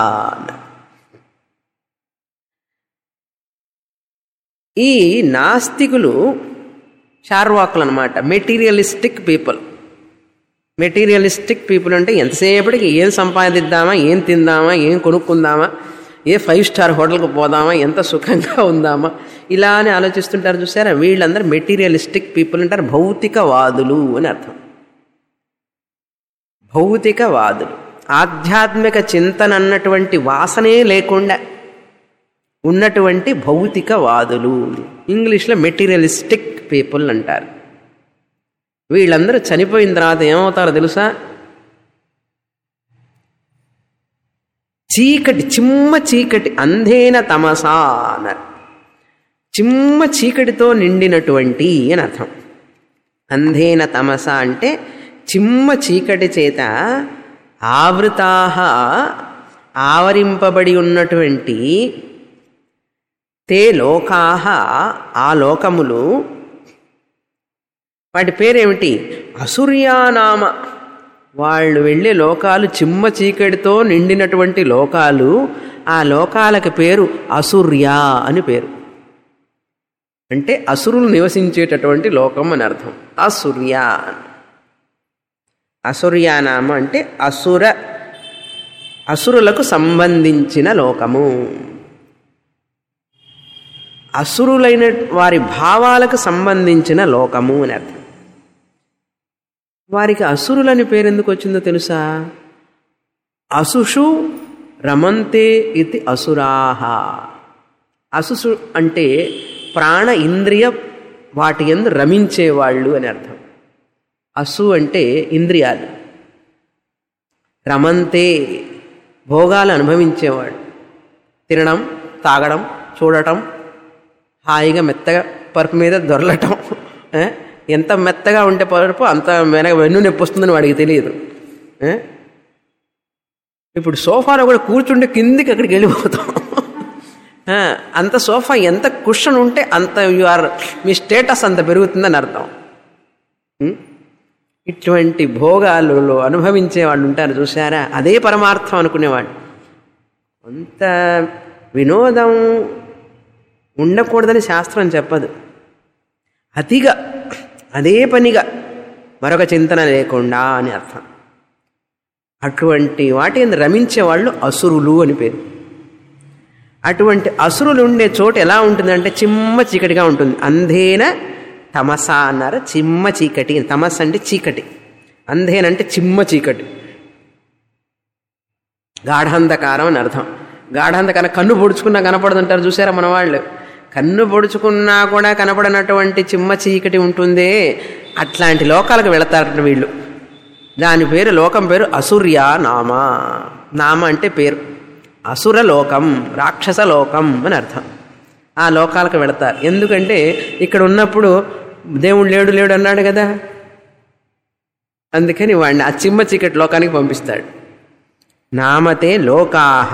ఈ నాస్తికులు చార్వాకులు అనమాట మెటీరియలిస్టిక్ పీపుల్ మెటీరియలిస్టిక్ పీపుల్ అంటే ఎంతసేపటికి ఏం సంపాదిద్దామా ఏం తిందామా ఏం కొనుక్కుందామా ఏ ఫైవ్ స్టార్ హోటల్కి పోదామా ఎంత సుఖంగా ఉందామా ఇలా అని ఆలోచిస్తుంటారు చూసారా వీళ్ళందరూ మెటీరియలిస్టిక్ పీపుల్ అంటారు భౌతికవాదులు అని అర్థం భౌతికవాదులు ఆధ్యాత్మిక చింతన అన్నటువంటి వాసనే లేకుండా ఉన్నటువంటి భౌతికవాదులు ఇంగ్లీష్లో మెటీరియలిస్టిక్ పీపుల్ అంటారు వీళ్ళందరూ చనిపోయిన తర్వాత ఏమవుతారో తెలుసా చీకటి చిమ్మ చీకటి అంధేన తమసా అన్నారు చిమ్మ చీకటితో నిండినటువంటి అని అర్థం అంధేన తమస అంటే చిమ్మ చీకటి చేత ఆవృతాహ ఆవరింపబడి ఉన్నటువంటి తే లోకాహ ఆ లోకములు వాటి పేరేమిటి అసూర్యానామ వాళ్ళు వెళ్ళే లోకాలు చిమ్మ చీకటితో నిండినటువంటి లోకాలు ఆ లోకాలకి పేరు అసూర్య అని పేరు అంటే అసురులు నివసించేటటువంటి లోకం అని అర్థం అసూర్య అసూర్యానామ అంటే అసుర అసురులకు సంబంధించిన లోకము అసురులైన వారి భావాలకు సంబంధించిన లోకము అని అర్థం వారికి అసురులని పేరెందుకు వచ్చిందో తెలుసా అసుషు రమంతే ఇది అసురాహ అసుసు అంటే ప్రాణ ఇంద్రియ వాటి ఎందు రమించేవాళ్ళు అని అర్థం అసు అంటే ఇంద్రియాలు రమంతే భోగాలు అనుభవించేవాడు తినడం తాగడం చూడటం హాయిగా మెత్తగా పరుపు మీద దొరలటం ఏ? ఎంత మెత్తగా ఉంటే పరుపు అంత వెనక వెన్ను నొప్పి వస్తుందని వాడికి తెలియదు ఏ? ఇప్పుడు సోఫాలో కూడా కూర్చుంటే కిందికి అక్కడికి వెళ్ళిపోతాం ఆ, అంత సోఫా ఎంత కుషన్ ఉంటే అంత యు ఆర్ మీ స్టేటస్ అంత పెరుగుతుందని అర్థం ఉం? ఇటువంటి భోగాలు అనుభవించే వాళ్ళు ఉంటారు చూసారా అదే పరమార్థం అనుకునేవాడు అంత వినోదం ఉండకూడదని శాస్త్రం చెప్పదు అతిగా అదే పనిగా మరొక చింతన లేకుండా అని అర్థం అటువంటి వాటి ఎందు రమించే వాళ్ళు అసురులు అని పేరు అటువంటి అసురులు ఉండే చోటు ఎలా ఉంటుందంటే చిమ్మ చీకటిగా ఉంటుంది అంధేన తమస అన్నారు చిమ్మ చీకటి తమస్ అంటే చీకటి అంధేన అంటే చిమ్మ చీకటి గాఢాంధకారం అని అర్థం గాఢాంధకారం కన్ను పొడుచుకున్నా కనపడదంటారు చూసారా మన వాళ్ళు కన్ను పొడుచుకున్నా కూడా కనపడనటువంటి చిమ్మ చీకటి ఉంటుందే అట్లాంటి లోకాలకు వెళతారట వీళ్ళు దాని పేరు లోకం పేరు అసూర్య నామ నామ అంటే పేరు అసుర లోకం రాక్షస లోకం అని అర్థం ఆ లోకాలకు వెళతారు ఎందుకంటే ఇక్కడ ఉన్నప్పుడు దేవుడు లేడు లేడు అన్నాడు కదా అందుకని వాడిని ఆ చిమ్మ చీకటి లోకానికి పంపిస్తాడు నామతే లోకాహ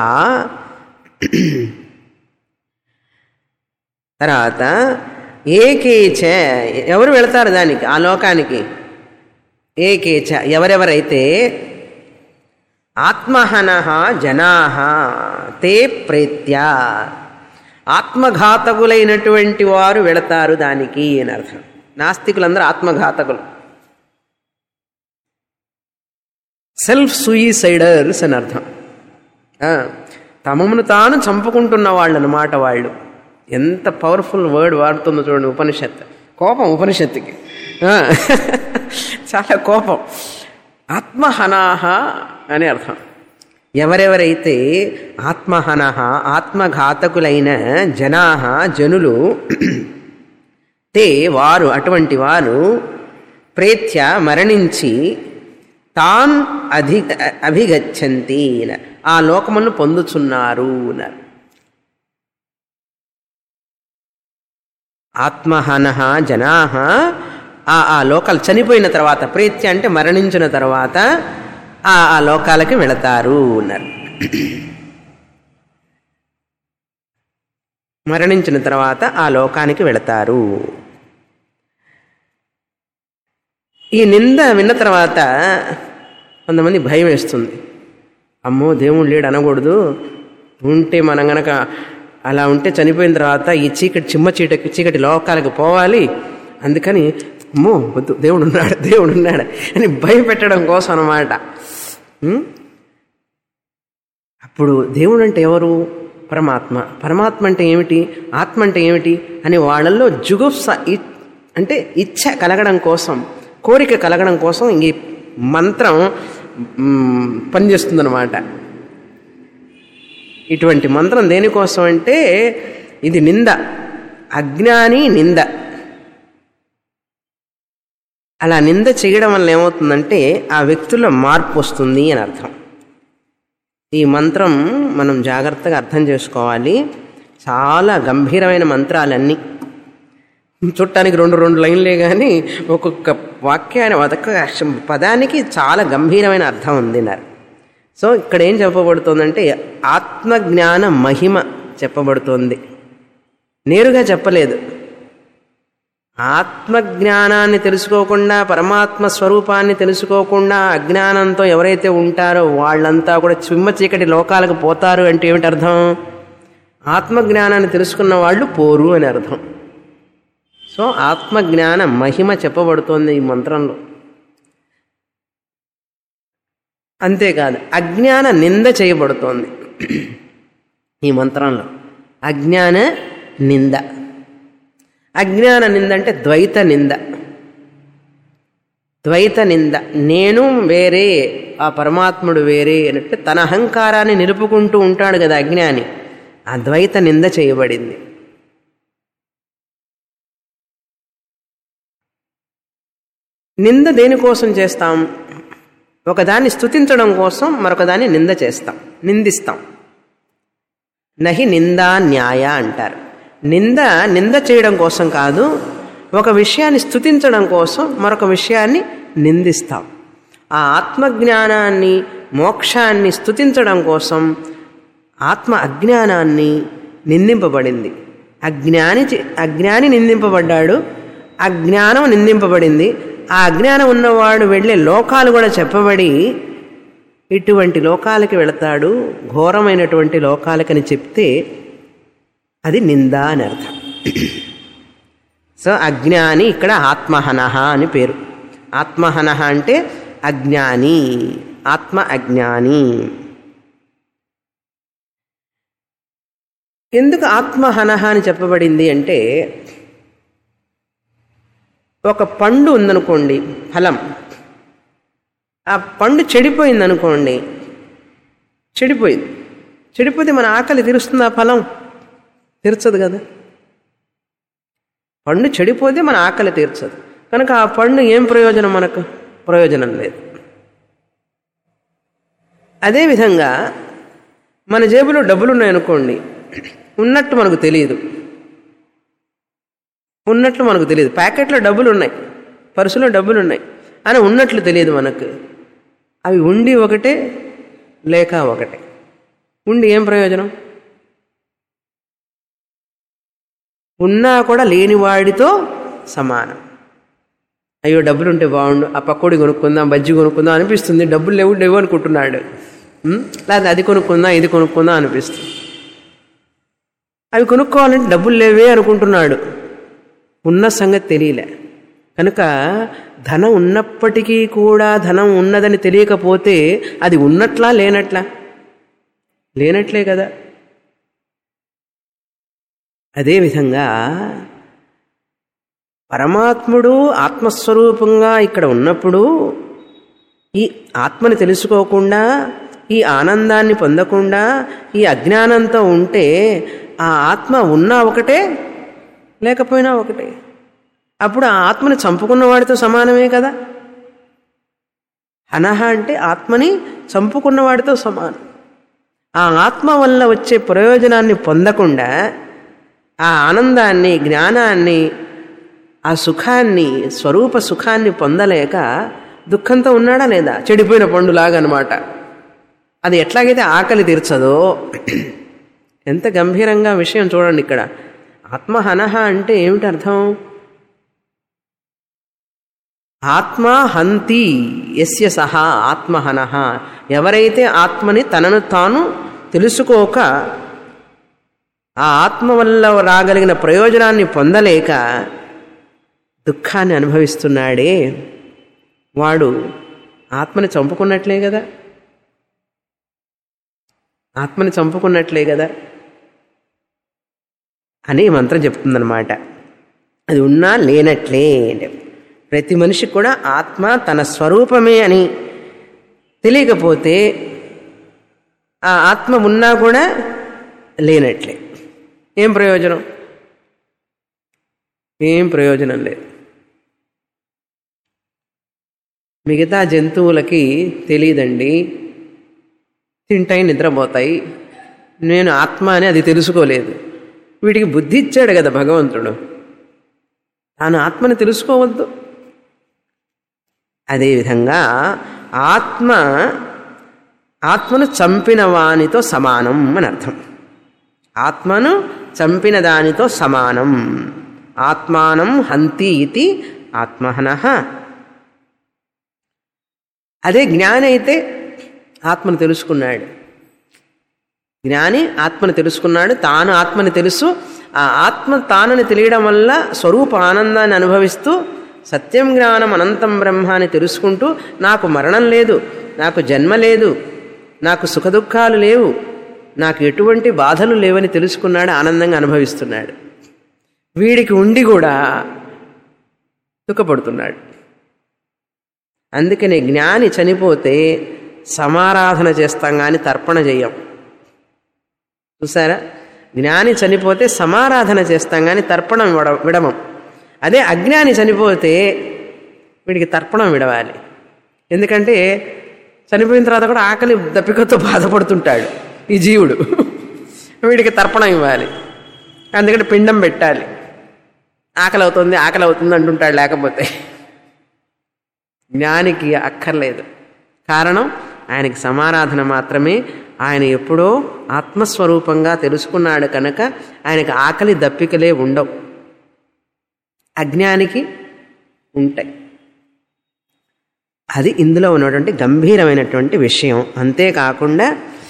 తర్వాత ఏకేచ ఎవరు వెళతారు దానికి ఆ లోకానికి ఏకేచ ఎవరెవరైతే ఆత్మహన జనా తే ప్రేత్య ఆత్మఘాతకులైనటువంటి వారు వెళతారు దానికి అని అర్థం నాస్తికులందరూ ఆత్మఘాతకులు సెల్ఫ్ సూయిసైడర్స్ అని అర్థం ఆ, తమను తాను చంపుకుంటున్న వాళ్ళు అన్నమాట వాళ్ళు ఎంత పవర్ఫుల్ వర్డ్ వాడుతుందో చూడండి ఉపనిషత్ కోపం ఉపనిషత్తుకి ఆ, చాలా కోపం ఆత్మహనాహ అని అర్థం ఎవరెవరైతే ఆత్మహనహ ఆత్మఘాతకులైన జనాహ జనులు తే వారు అటువంటి వారు ప్రేత్య మరణించి తాన్ అధి అభిగచ్చంతి ఆ లోకమును పొందుచున్నారు అన్నారు ఆత్మహన జనా ఆ ఆ లోకాలు చనిపోయిన తర్వాత ప్రేత్య అంటే మరణించిన తర్వాత ఆ ఆ లోకాలకి వెళతారు అన్నారు మరణించిన తర్వాత ఆ లోకానికి వెళతారు ఈ నింద విన్న తర్వాత కొంతమంది భయం వేస్తుంది అమ్మో దేవుడు లేడు అనకూడదు ఉంటే మనం గనక అలా ఉంటే చనిపోయిన తర్వాత ఈ చీకటి చిమ్మ చీకటి చీకటి లోకాలకు పోవాలి అందుకని అమ్మో వద్దు దేవుడు ఉన్నాడు దేవుడు ఉన్నాడు అని భయపెట్టడం కోసం అనమాట అప్పుడు దేవుడు అంటే ఎవరు పరమాత్మ పరమాత్మ అంటే ఏమిటి ఆత్మ అంటే ఏమిటి అని వాళ్ళల్లో జుగుప్స ఇ- అంటే ఇచ్ఛ కలగడం కోసం కోరిక కలగడం కోసం ఈ మంత్రం మ్, పనిచేస్తుందన్నమాట ఇటువంటి మంత్రం దేనికోసం అంటే ఇది నింద అజ్ఞాని నింద అలా నింద చేయడం వల్ల ఏమవుతుందంటే ఆ వ్యక్తుల్లో మార్పు వస్తుంది అని అర్థం ఈ మంత్రం మనం జాగ్రత్తగా అర్థం చేసుకోవాలి చాలా గంభీరమైన మంత్రాలన్నీ చుట్టానికి రెండు రెండు లైన్లే కానీ ఒక్కొక్క వాక్యాన్ని ఒక్కొక్క అక్ష- పదానికి చాలా గంభీరమైన అర్థం ఉంది అన్నారు సో ఇక్కడ ఏం చెప్పబడుతోందంటే ఆత్మజ్ఞాన మహిమ చెప్పబడుతోంది నేరుగా చెప్పలేదు ఆత్మజ్ఞానాన్ని తెలుసుకోకుండా పరమాత్మ స్వరూపాన్ని తెలుసుకోకుండా అజ్ఞానంతో ఎవరైతే ఉంటారో వాళ్ళంతా కూడా చిమ్మ చీకటి లోకాలకు పోతారు అంటే ఏమిటి అర్థం ఆత్మజ్ఞానాన్ని తెలుసుకున్న వాళ్ళు పోరు అని అర్థం సో ఆత్మజ్ఞాన మహిమ చెప్పబడుతోంది ఈ మంత్రంలో అంతేకాదు అజ్ఞాన నింద చేయబడుతోంది ఈ మంత్రంలో అజ్ఞాన నింద అజ్ఞాన నింద అంటే ద్వైత నింద ద్వైత నింద నేను వేరే ఆ పరమాత్ముడు వేరే అన్నట్టు తన అహంకారాన్ని నిలుపుకుంటూ ఉంటాడు కదా అజ్ఞాని ఆ ద్వైత నింద చేయబడింది నింద దేనికోసం చేస్తాం ఒకదాన్ని స్తుతించడం కోసం మరొకదాన్ని నింద చేస్తాం నిందిస్తాం నహి నిందా న్యాయ అంటారు నింద నింద చేయడం కోసం కాదు ఒక విషయాన్ని స్తుతించడం కోసం మరొక విషయాన్ని నిందిస్తాం ఆ ఆత్మజ్ఞానాన్ని మోక్షాన్ని స్తుతించడం కోసం ఆత్మ అజ్ఞానాన్ని నిందింపబడింది అజ్ఞాని చే- అజ్ఞాని నిందింపబడ్డాడు అజ్ఞానం నిందింపబడింది ఆ అజ్ఞానం ఉన్నవాడు వెళ్ళే లోకాలు కూడా చెప్పబడి ఇటువంటి లోకాలకి వెళతాడు ఘోరమైనటువంటి లోకాలకని చెప్తే అది నింద అని అర్థం సో అజ్ఞాని ఇక్కడ ఆత్మహనహ అని పేరు ఆత్మహనహ అంటే అజ్ఞాని ఆత్మ అజ్ఞాని ఎందుకు ఆత్మహనహ అని చెప్పబడింది అంటే ఒక పండు ఉందనుకోండి ఫలం ఆ పండు చెడిపోయింది అనుకోండి చెడిపోయింది చెడిపోతే మన ఆకలి తీరుస్తుంది ఆ ఫలం తీర్చదు కదా పండు చెడిపోతే మన ఆకలి తీర్చదు కనుక ఆ పండు ఏం ప్రయోజనం మనకు ప్రయోజనం లేదు అదేవిధంగా మన జేబులో డబ్బులు ఉన్నాయనుకోండి ఉన్నట్టు మనకు తెలియదు ఉన్నట్లు మనకు తెలియదు ప్యాకెట్లో డబ్బులు ఉన్నాయి పర్సులో డబ్బులు ఉన్నాయి అని ఉన్నట్లు తెలియదు మనకు అవి ఉండి ఒకటే లేక ఒకటే ఉండి ఏం ప్రయోజనం ఉన్నా కూడా లేనివాడితో సమానం అయ్యో డబ్బులు ఉంటే బాగుండు ఆ పకోడి కొనుక్కుందాం బజ్జి కొనుక్కుందాం అనిపిస్తుంది డబ్బులు లేవు లేవు అనుకుంటున్నాడు ఉం? లేదా అది కొనుక్కుందాం ఇది కొనుక్కుందాం అనిపిస్తుంది అవి కొనుక్కోవాలంటే డబ్బులు లేవే అనుకుంటున్నాడు ఉన్న సంగతి తెలియలే కనుక ధనం ఉన్నప్పటికీ కూడా ధనం ఉన్నదని తెలియకపోతే అది ఉన్నట్లా లేనట్లా లేనట్లే కదా అదేవిధంగా పరమాత్ముడు ఆత్మస్వరూపంగా ఇక్కడ ఉన్నప్పుడు ఈ ఆత్మని తెలుసుకోకుండా ఈ ఆనందాన్ని పొందకుండా ఈ అజ్ఞానంతో ఉంటే ఆ ఆత్మ ఉన్నా ఒకటే లేకపోయినా ఒకటే అప్పుడు ఆ ఆత్మని చంపుకున్నవాడితో సమానమే కదా అనహ అంటే ఆత్మని చంపుకున్నవాడితో సమానం ఆ ఆత్మ వల్ల వచ్చే ప్రయోజనాన్ని పొందకుండా ఆ ఆనందాన్ని జ్ఞానాన్ని ఆ సుఖాన్ని స్వరూప సుఖాన్ని పొందలేక దుఃఖంతో ఉన్నాడా లేదా చెడిపోయిన పండులాగా అనమాట అది ఎట్లాగైతే ఆకలి తీర్చదో ఎంత గంభీరంగా విషయం చూడండి ఇక్కడ ఆత్మహనహ అంటే ఏమిటి అర్థం ఆత్మ హంతి ఎస్య సహా ఆత్మహనహ ఎవరైతే ఆత్మని తనను తాను తెలుసుకోక ఆ ఆత్మ వల్ల రాగలిగిన ప్రయోజనాన్ని పొందలేక దుఃఖాన్ని అనుభవిస్తున్నాడే వాడు ఆత్మని చంపుకున్నట్లే కదా ఆత్మని చంపుకున్నట్లే కదా అని ఈ మంత్రం చెప్తుందనమాట అది ఉన్నా లేనట్లే అంటే ప్రతి మనిషి కూడా ఆత్మ తన స్వరూపమే అని తెలియకపోతే ఆ ఆత్మ ఉన్నా కూడా లేనట్లే ఏం ప్రయోజనం ఏం ప్రయోజనం లేదు మిగతా జంతువులకి తెలియదండి తింటాయి నిద్రపోతాయి నేను ఆత్మ అని అది తెలుసుకోలేదు వీటికి బుద్ధి ఇచ్చాడు కదా భగవంతుడు తాను ఆత్మని తెలుసుకోవద్దు అదేవిధంగా ఆత్మ ఆత్మను చంపిన వానితో సమానం అని అర్థం ఆత్మను చంపిన దానితో సమానం ఆత్మానం హంతి ఇది ఆత్మహన అదే జ్ఞాని అయితే ఆత్మను తెలుసుకున్నాడు జ్ఞాని ఆత్మను తెలుసుకున్నాడు తాను ఆత్మని తెలుసు ఆ ఆత్మ తానని తెలియడం వల్ల స్వరూప ఆనందాన్ని అనుభవిస్తూ సత్యం జ్ఞానం అనంతం బ్రహ్మ అని తెలుసుకుంటూ నాకు మరణం లేదు నాకు జన్మ లేదు నాకు సుఖదుఖాలు లేవు నాకు ఎటువంటి బాధలు లేవని తెలుసుకున్నాడు ఆనందంగా అనుభవిస్తున్నాడు వీడికి ఉండి కూడా దుఃఖపడుతున్నాడు అందుకనే జ్ఞాని చనిపోతే సమారాధన చేస్తాం కానీ తర్పణ చెయ్యం చూసారా జ్ఞాని చనిపోతే సమారాధన చేస్తాం కానీ తర్పణం విడ విడమం అదే అజ్ఞాని చనిపోతే వీడికి తర్పణం విడవాలి ఎందుకంటే చనిపోయిన తర్వాత కూడా ఆకలి దప్పికతో బాధపడుతుంటాడు ఈ జీవుడు వీడికి తర్పణం ఇవ్వాలి అందుకని పిండం పెట్టాలి ఆకలి అవుతుంది ఆకలి అవుతుంది అంటుంటాడు లేకపోతే జ్ఞానికి అక్కర్లేదు కారణం ఆయనకి సమారాధన మాత్రమే ఆయన ఎప్పుడో ఆత్మస్వరూపంగా తెలుసుకున్నాడు కనుక ఆయనకి ఆకలి దప్పికలే ఉండవు అజ్ఞానికి ఉంటాయి అది ఇందులో ఉన్నటువంటి గంభీరమైనటువంటి విషయం అంతేకాకుండా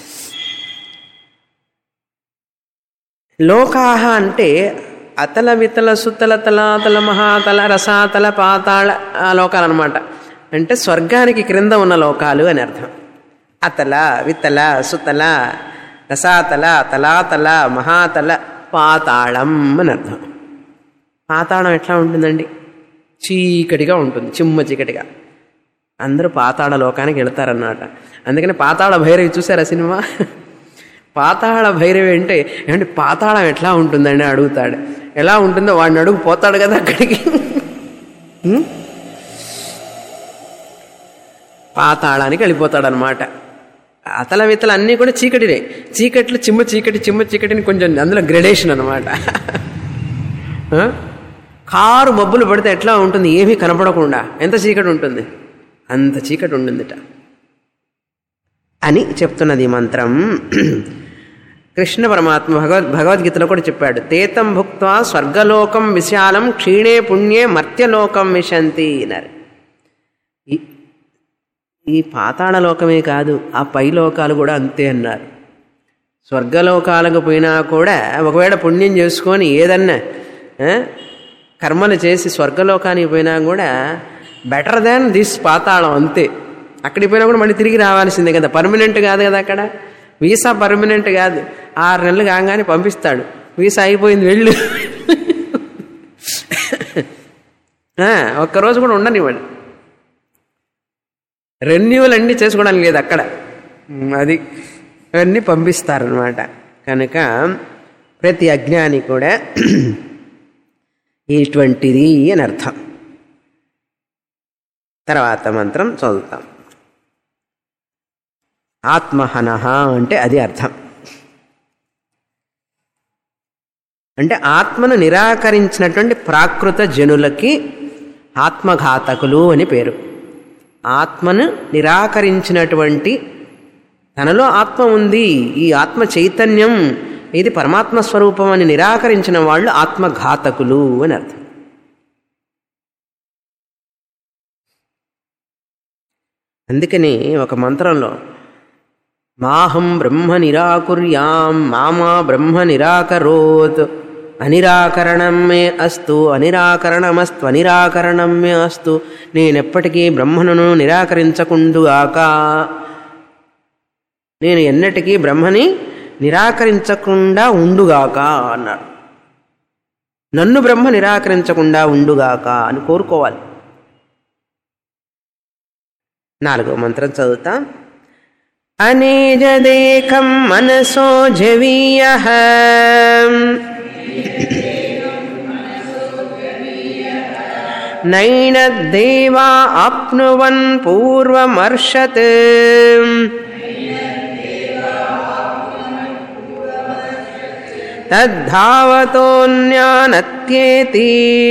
లోకాహ అంటే అతల వితల సుతల తలాతల మహాతల రసాతల పాతాళ ఆ లోకాలు అనమాట అంటే స్వర్గానికి క్రింద ఉన్న లోకాలు అని అర్థం అతల వితల సుతల రసాతల తలాతల మహాతల పాతాళం అని అర్థం పాతాళం ఎట్లా ఉంటుందండి చీకటిగా ఉంటుంది చిమ్మ చీకటిగా అందరూ పాతాళ లోకానికి వెళతారన్నమాట అందుకని పాతాళ భైరవి చూసారా సినిమా పాతాళ భైరవి అంటే ఏమంటే పాతాళం ఎట్లా ఉంటుందని అడుగుతాడు ఎలా ఉంటుందో వాడిని అడుగు పోతాడు కదా అక్కడికి ఉం? పాతాళానికి వెళ్ళిపోతాడు అనమాట అతల వితల అన్నీ కూడా చీకటినే చీకట్లు చిమ్మ చీకటి చిమ్మ చీకటిని కొంచెం అందులో గ్రెడేషన్ అనమాట కారు మబ్బులు పడితే ఎట్లా ఉంటుంది ఏమీ కనపడకుండా ఎంత చీకటి ఉంటుంది అంత చీకటి ఉంటుందిట అని చెప్తున్నది ఈ మంత్రం కృష్ణ పరమాత్మ భగవద్ భగవద్గీతలో కూడా చెప్పాడు తేతం భుక్త్వా స్వర్గలోకం విశాలం క్షీణే పుణ్యే మర్త్యలోకం విశంతి అన్నారు ఈ- ఈ పాతాళ లోకమే కాదు ఆ పై లోకాలు కూడా అంతే అన్నారు స్వర్గలోకాలకు పోయినా కూడా ఒకవేళ పుణ్యం చేసుకొని ఏదన్నా ఆ, కర్మలు చేసి స్వర్గలోకానికి పోయినా కూడా బెటర్ దాన్ దిస్ పాతాళం అంతే అక్కడికి పోయినా కూడా మళ్ళీ తిరిగి రావాల్సిందే కదా పర్మనెంట్ కాదు కదా అక్కడ వీసా పర్మనెంట్ కాదు ఆరు నెలలు కాగానే పంపిస్తాడు వీసా అయిపోయింది వెళ్ళు ఆ, ఒక్కరోజు కూడా ఉండనివ్వండి రెన్యూవల్ అన్నీ చేసుకోవడానికి లేదు అక్కడ ఉమ్, అది అవన్నీ పంపిస్తారనమాట కనుక ప్రతి అజ్ఞాని కూడా ఇటువంటిది అని అర్థం తర్వాత మంత్రం చదువుతాం ఆత్మహనః అంటే అది అర్థం అంటే ఆత్మను నిరాకరించినటువంటి ప్రాకృత జనులకి ఆత్మఘాతకులు అని పేరు ఆత్మను నిరాకరించినటువంటి తనలో ఆత్మ ఉంది ఈ ఆత్మ చైతన్యం ఇది పరమాత్మ స్వరూపం అని నిరాకరించిన వాళ్ళు ఆత్మఘాతకులు అని అర్థం అందుకని ఒక మంత్రంలో మాహం బ్రహ్మ నిరాకుర్యాం మామా బ్రహ్మ నిరాకరోత్ అనిరాకరణం మే అస్తు అనిరాకరణమస్తు అనిరాకరణం మే అస్తు నేనెప్పటికీ బ్రహ్మను నిరాకరించకుండుగాక నేను ఎన్నటికీ బ్రహ్మని నిరాకరించకుండా ఉండుగాక అన్నాడు నన్ను బ్రహ్మ నిరాకరించకుండా ఉండుగాక అని కోరుకోవాలి నాలుగో మంత్రం చదువుతాం అనేజదేకం మనసో జవీయ నైనద్దేవా ఆప్నువన్ పూర్వమర్షత్ తద్ధావతోన్యానత్యేతి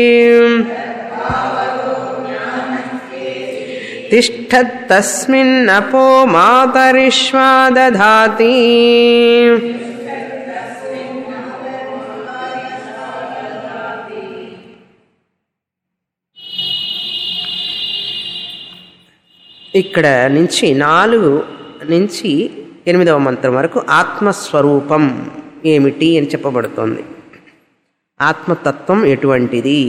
తిష్టత్తస్మిన్నపో మాతరిష్వా దధాతి ఇక్కడ నుంచి నాలుగు నుంచి ఎనిమిదవ మంత్రం వరకు ఆత్మస్వరూపం ఏమిటి అని చెప్పబడుతోంది ఆత్మతత్వం ఎటువంటిది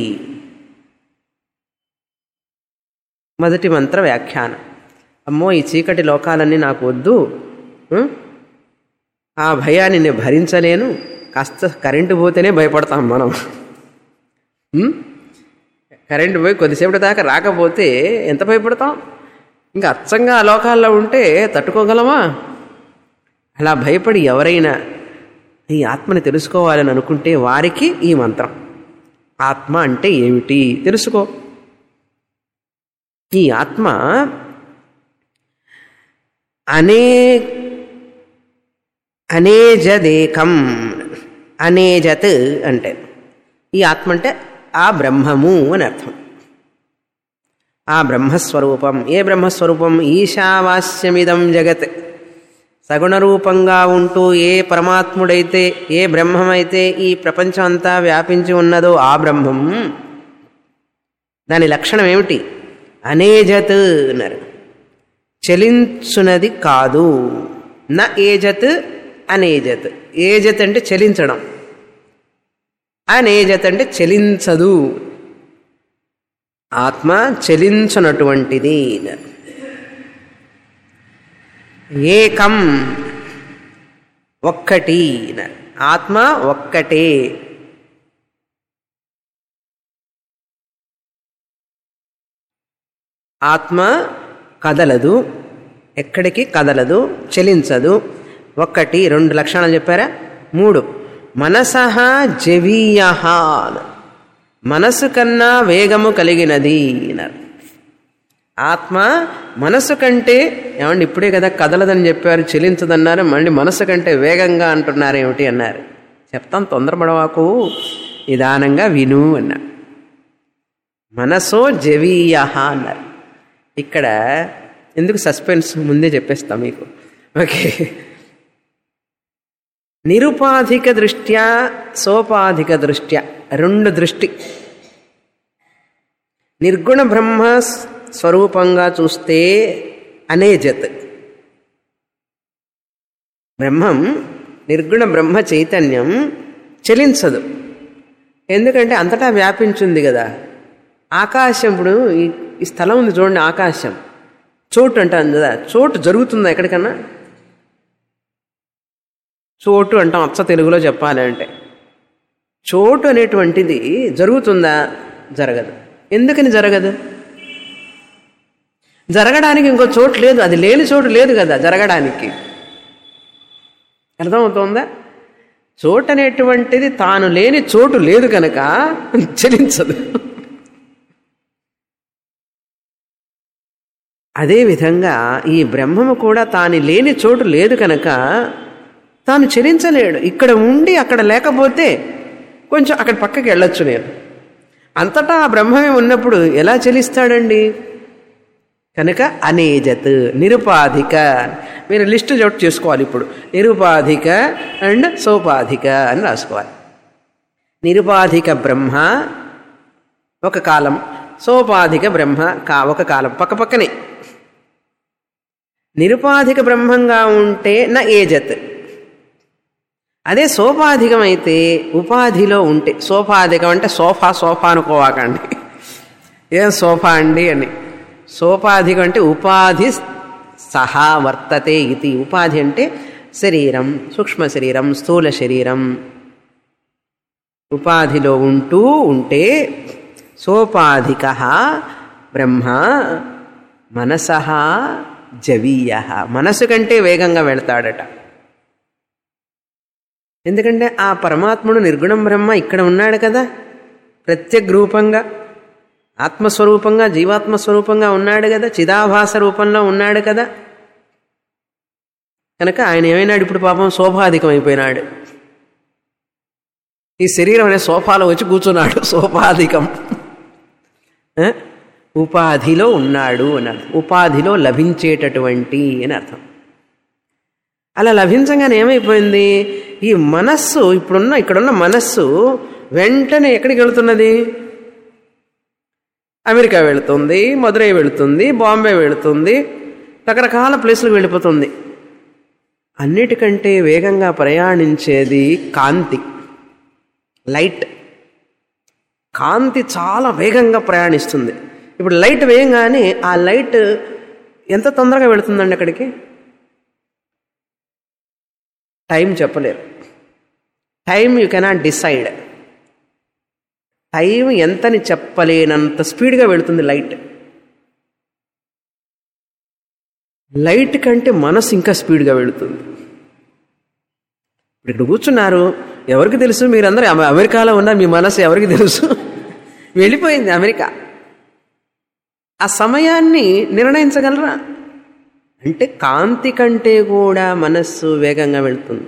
మొదటి మంత్ర వ్యాఖ్యానం అమ్మో ఈ చీకటి లోకాలన్నీ నాకు వద్దు ఉం? ఆ భయాన్ని నేను భరించలేను కాస్త కరెంటు పోతేనే భయపడతాం మనం ఉం? కరెంటు పోయి కొద్దిసేపటి దాకా రాకపోతే ఎంత భయపడతాం ఇంకా అచ్చంగా ఆ లోకాల్లో ఉంటే తట్టుకోగలమా అలా భయపడి ఎవరైనా ఈ ఆత్మని తెలుసుకోవాలని అనుకుంటే వారికి ఈ మంత్రం ఆత్మ అంటే ఏమిటి తెలుసుకో ఈ ఆత్మ అనే అనేజదేకం అనేజత్ అంటే ఈ ఆత్మ అంటే ఆ బ్రహ్మము అని అర్థం ఆ బ్రహ్మస్వరూపం ఏ బ్రహ్మస్వరూపం ఈశావాస్యమిదం జగత్ సగుణరూపంగా ఉంటూ ఏ పరమాత్ముడైతే ఏ బ్రహ్మమైతే ఈ ప్రపంచం అంతా వ్యాపించి ఉన్నదో ఆ బ్రహ్మం దాని లక్షణం ఏమిటి అనేజత్ అన్నారు చలించునది కాదు నా ఏజత్ అనేజత్ ఏజత్ అంటే చలించడం అనేజత్ అంటే చలించదు ఆత్మ చలించునటువంటిది అన్నారు. ఏకం ఒక్కటి అన్నారు. ఆత్మ ఒక్కటే ఆత్మ కదలదు ఎక్కడికి కదలదు చలించదు ఒక్కటి రెండు లక్షణాలు చెప్పారా మూడు మనసహ జవీయ మనసు కన్నా వేగము కలిగినది అన్నారు ఆత్మ మనసు కంటే ఏమండి ఇప్పుడే కదా కదలదని చెప్పారు చెలించదన్నారు మళ్ళీ మనసు కంటే వేగంగా అంటున్నారు ఏమిటి అన్నారు చెప్తాం తొందరపడవాకు నిదానంగా విను అన్నారు మనసో జవీయ అన్నారు ఇక్కడ ఎందుకు సస్పెన్స్ ముందే చెప్పేస్తాం మీకు ఓకే నిరుపాధిక దృష్ట్యా సోపాధిక దృష్ట్యా రెండు దృష్టి నిర్గుణ బ్రహ్మ స్వరూపంగా చూస్తే అనేజత్ బ్రహ్మం నిర్గుణ బ్రహ్మ చైతన్యం చలించదు ఎందుకంటే అంతటా వ్యాపించింది కదా ఆకాశం ఇప్పుడు ఈ ఈ స్థలం ఉంది చూడండి ఆకాశం చోటు అంటాం కదా చోటు జరుగుతుందా ఎక్కడికన్నా చోటు అంటాం అచ్చ తెలుగులో చెప్పాలి అంటే చోటు అనేటువంటిది జరుగుతుందా జరగదు ఎందుకని జరగదు జరగడానికి ఇంకో చోటు లేదు అది లేని చోటు లేదు కదా జరగడానికి అర్థమవుతోందా చోటు అనేటువంటిది తాను లేని చోటు లేదు కనుక చలించదు అదేవిధంగా ఈ బ్రహ్మము కూడా తాను లేని చోటు లేదు కనుక తాను చలించలేడు ఇక్కడ ఉండి అక్కడ లేకపోతే కొంచెం అక్కడ పక్కకి వెళ్ళొచ్చు నేను అంతటా ఆ బ్రహ్మమే ఉన్నప్పుడు ఎలా చలిస్తాడండి కనుక అనేజత్ నిరుపాధిక మీరు లిస్టు జోట్ చేసుకోవాలి ఇప్పుడు నిరుపాధిక అండ్ సోపాధిక అని రాసుకోవాలి నిరుపాధిక బ్రహ్మ ఒక కాలం సోపాధిక బ్రహ్మ కా ఒక కాలం పక్క పక్కనే నిరుపాధిక బ్రహ్మంగా ఉంటే నా ఏజత్ అదే సోపాధికం అయితే ఉపాధిలో ఉంటే సోపాధికం అంటే సోఫా సోఫా అనుకోవాకండి ఏం సోఫా అండి అని సోపాధికం అంటే ఉపాధి సహా వర్తతే ఇది ఉపాధి అంటే శరీరం సూక్ష్మ శరీరం స్థూల శరీరం ఉపాధిలో ఉంటూ ఉంటే సోపాధిక బ్రహ్మ మనసహ జవీయ మనసు కంటే వేగంగా వెళతాడట ఎందుకంటే ఆ పరమాత్ముడు నిర్గుణం బ్రహ్మ ఇక్కడ ఉన్నాడు కదా ప్రత్యేక రూపంగా ఆత్మస్వరూపంగా జీవాత్మ స్వరూపంగా ఉన్నాడు కదా చిదాభాస రూపంలో ఉన్నాడు కదా కనుక ఆయన ఏమైనాడు ఇప్పుడు పాపం శోభాధికం అయిపోయినాడు ఈ శరీరం అనే సోఫాలో వచ్చి కూర్చున్నాడు సోపాధికం ఆ? ఉపాధిలో ఉన్నాడు అని అర్థం ఉపాధిలో లభించేటటువంటి అని అర్థం అలా లభించగానే ఏమైపోయింది ఈ మనస్సు ఇప్పుడున్న ఇక్కడున్న మనస్సు వెంటనే ఎక్కడికి వెళుతున్నది అమెరికా వెళుతుంది మదురై వెళుతుంది బాంబే వెళుతుంది రకరకాల ప్లేసులకు వెళ్ళిపోతుంది అన్నిటికంటే వేగంగా ప్రయాణించేది కాంతి లైట్ కాంతి చాలా వేగంగా ప్రయాణిస్తుంది ఇప్పుడు లైట్ వేయంగానే ఆ లైట్ ఎంత తొందరగా వెళుతుందండి అక్కడికి టైం చెప్పలేరు time you cannot decide time ఎంతని చెప్పలేనంత స్పీడ్గా వెళుతుంది లైట్ లైట్ కంటే మనసు ఇంకా స్పీడ్గా వెళుతుంది ఇప్పుడు ఇక్కడ కూర్చున్నారు ఎవరికి తెలుసు మీరందరూ అమె- అమెరికాలో ఉన్నారు మీ మనసు ఎవరికి తెలుసు వెళ్ళిపోయింది అమెరికా ఆ సమయాన్ని నిర్ణయించగలరా అంటే కాంతి కంటే కూడా మనస్సు వేగంగా వెళ్తుంది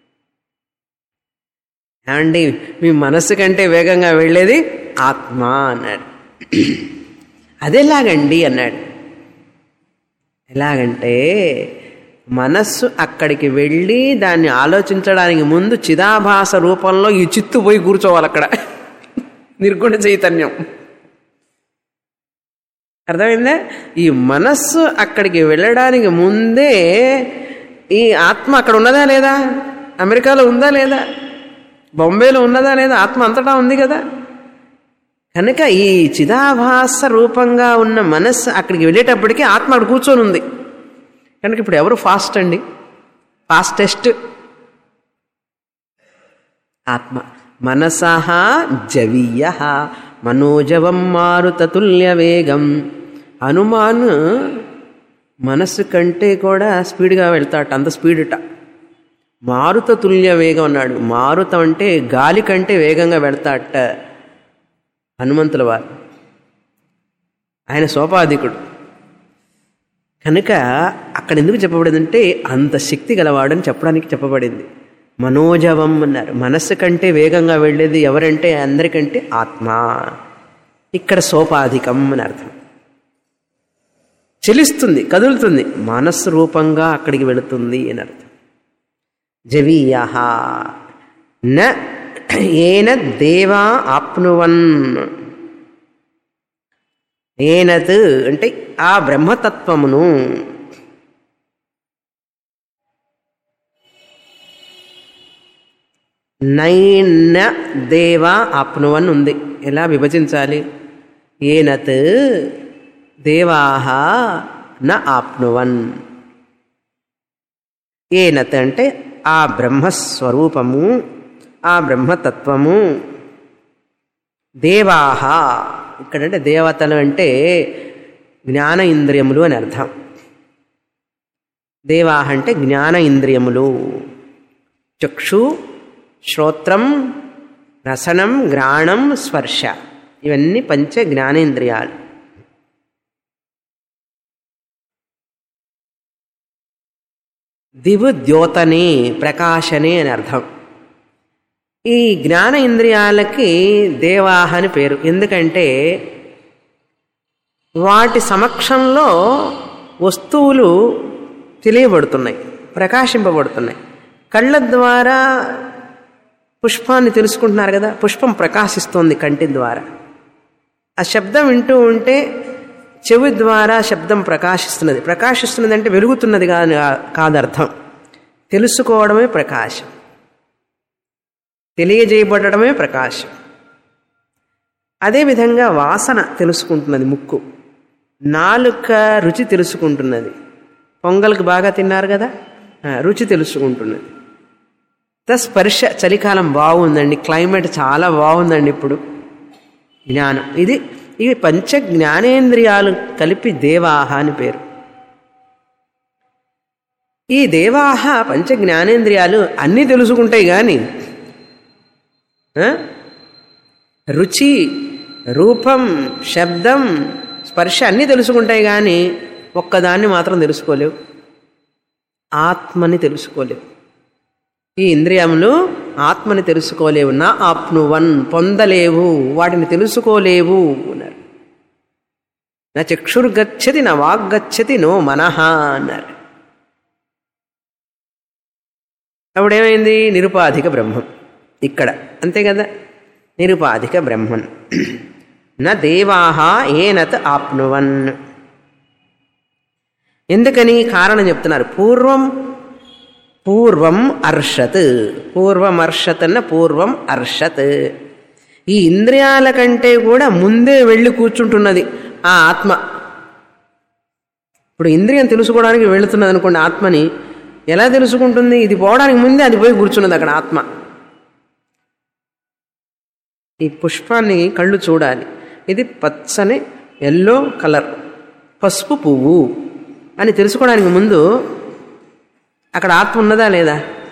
ఏమండి మీ మనస్సు కంటే వేగంగా వెళ్ళేది ఆత్మ అన్నాడు అదెలాగండి అన్నాడు ఎలాగంటే మనస్సు అక్కడికి వెళ్ళి దాన్ని ఆలోచించడానికి ముందు చిదాభాస రూపంలో ఈ చిత్తు పోయి కూర్చోవాలి అక్కడ నిర్గుణ చైతన్యం అర్థమైందా ఈ మనస్సు అక్కడికి వెళ్ళడానికి ముందే ఈ ఆత్మ అక్కడ ఉన్నదా లేదా అమెరికాలో ఉందా లేదా బొంబేలో ఉన్నదా లేదా ఆత్మ అంతటా ఉంది కదా కనుక ఈ చిదాభాస రూపంగా ఉన్న మనస్సు అక్కడికి వెళ్ళేటప్పటికీ ఆత్మ అక్కడ కూర్చొని ఉంది కనుక ఇప్పుడు ఎవరు ఫాస్ట్ అండి ఫాస్టెస్ట్ ఆత్మ మనసహ జవీయ మనోజవం మారుతతుల్య వేగం హనుమాన్ మనస్సు కంటే కూడా స్పీడ్గా వెళ్తాట అంత స్పీడుట మారుత తుల్య వేగం అన్నాడు మారుతం అంటే గాలి కంటే వేగంగా వెళ్తాట హనుమంతుల వారు ఆయన సోపాధికుడు కనుక అక్కడ ఎందుకు చెప్పబడిందంటే అంత శక్తి గలవాడని చెప్పడానికి చెప్పబడింది మనోజవం అన్నారు మనస్సు కంటే వేగంగా వెళ్ళేది ఎవరంటే అందరికంటే ఆత్మ ఇక్కడ సోపాధికం అని అర్థం చెలిస్తుంది కదులుతుంది మనస్సు రూపంగా అక్కడికి వెళుతుంది అని అర్థం జవీయ న ఏన దేవా ఆప్నువన్ ఏనత్ అంటే ఆ బ్రహ్మతత్వమును నైన దేవ ఆప్నువన్ ఉంది ఎలా విభజించాలి ఏనత్ దేవాహ న ఆప్నువన్ ఏనత్ అంటే ఆ బ్రహ్మస్వరూపము ఆ బ్రహ్మతత్వము దేవాహ ఇక్కడంటే దేవతలు అంటే జ్ఞాన ఇంద్రియములు అని అర్థం దేవాహ అంటే జ్ఞాన ఇంద్రియములు చక్షు శ్రోత్రం రసనం గ్రాణం స్పర్శ ఇవన్నీ పంచ జ్ఞానేంద్రియాలు దివు ద్యోతనే ప్రకాశనే అని అర్థం ఈ జ్ఞాన ఇంద్రియాలకి దేవాహ అని పేరు ఎందుకంటే వాటి సమక్షంలో వస్తువులు తెలియబడుతున్నాయి ప్రకాశింపబడుతున్నాయి కళ్ళ ద్వారా పుష్పాన్ని తెలుసుకుంటున్నారు కదా పుష్పం ప్రకాశిస్తోంది కంటి ద్వారా ఆ శబ్దం వింటూ ఉంటే చెవి ద్వారా శబ్దం ప్రకాశిస్తున్నది ప్రకాశిస్తున్నది అంటే వెలుగుతున్నది కాదు కాదర్థం తెలుసుకోవడమే ప్రకాశం తెలియజేయబడమే ప్రకాశం అదేవిధంగా వాసన తెలుసుకుంటున్నది ముక్కు నాలుక రుచి తెలుసుకుంటున్నది పొంగల్కి బాగా తిన్నారు కదా ఆ, రుచి తెలుసుకుంటున్నది త స్పర్శ చలికాలం బాగుందండి క్లైమేట్ చాలా బాగుందండి ఇప్పుడు జ్ఞానం ఇది ఇవి పంచ జ్ఞానేంద్రియాలు కలిపి దేవాహ అని పేరు ఈ దేవాహ పంచ జ్ఞానేంద్రియాలు అన్నీ తెలుసుకుంటాయి కానీ ఆ? రుచి రూపం శబ్దం స్పర్శ అన్నీ తెలుసుకుంటాయి కానీ ఒక్కదాన్ని మాత్రం తెలుసుకోలేవు ఆత్మని తెలుసుకోలేవు ఈ ఇంద్రియములు ఆత్మని తెలుసుకోలేవు నా ఆప్నువన్ పొందలేవు వాటిని తెలుసుకోలేవు అన్నారు నా చక్షుర్గచ్చతి నా వాగ్గచ్చతి నో మనహ అన్నారు అప్పుడేమైంది నిరుపాధిక బ్రహ్మం ఇక్కడ అంతే కదా నిరుపాధిక బ్రహ్మన్ నా దేవాహ ఏనత్ ఆప్నువన్ ఎందుకని కారణం చెప్తున్నారు పూర్వం పూర్వం అర్షత్ పూర్వం అర్షత్ అన్న పూర్వం అర్షత్ ఈ ఇంద్రియాల కంటే కూడా ముందే వెళ్ళి కూర్చుంటున్నది ఆ ఆత్మ ఇప్పుడు ఇంద్రియం తెలుసుకోవడానికి వెళుతున్నది అనుకోండి ఆత్మని ఎలా తెలుసుకుంటుంది ఇది పోవడానికి ముందే అది పోయి కూర్చున్నది అక్కడ ఆత్మ ఈ పుష్పాన్ని కళ్ళు చూడాలి ఇది పచ్చని ఎల్లో కలర్ పసుపు పువ్వు అని తెలుసుకోవడానికి ముందు అక్కడ ఆత్మ ఉన్నదా లేదా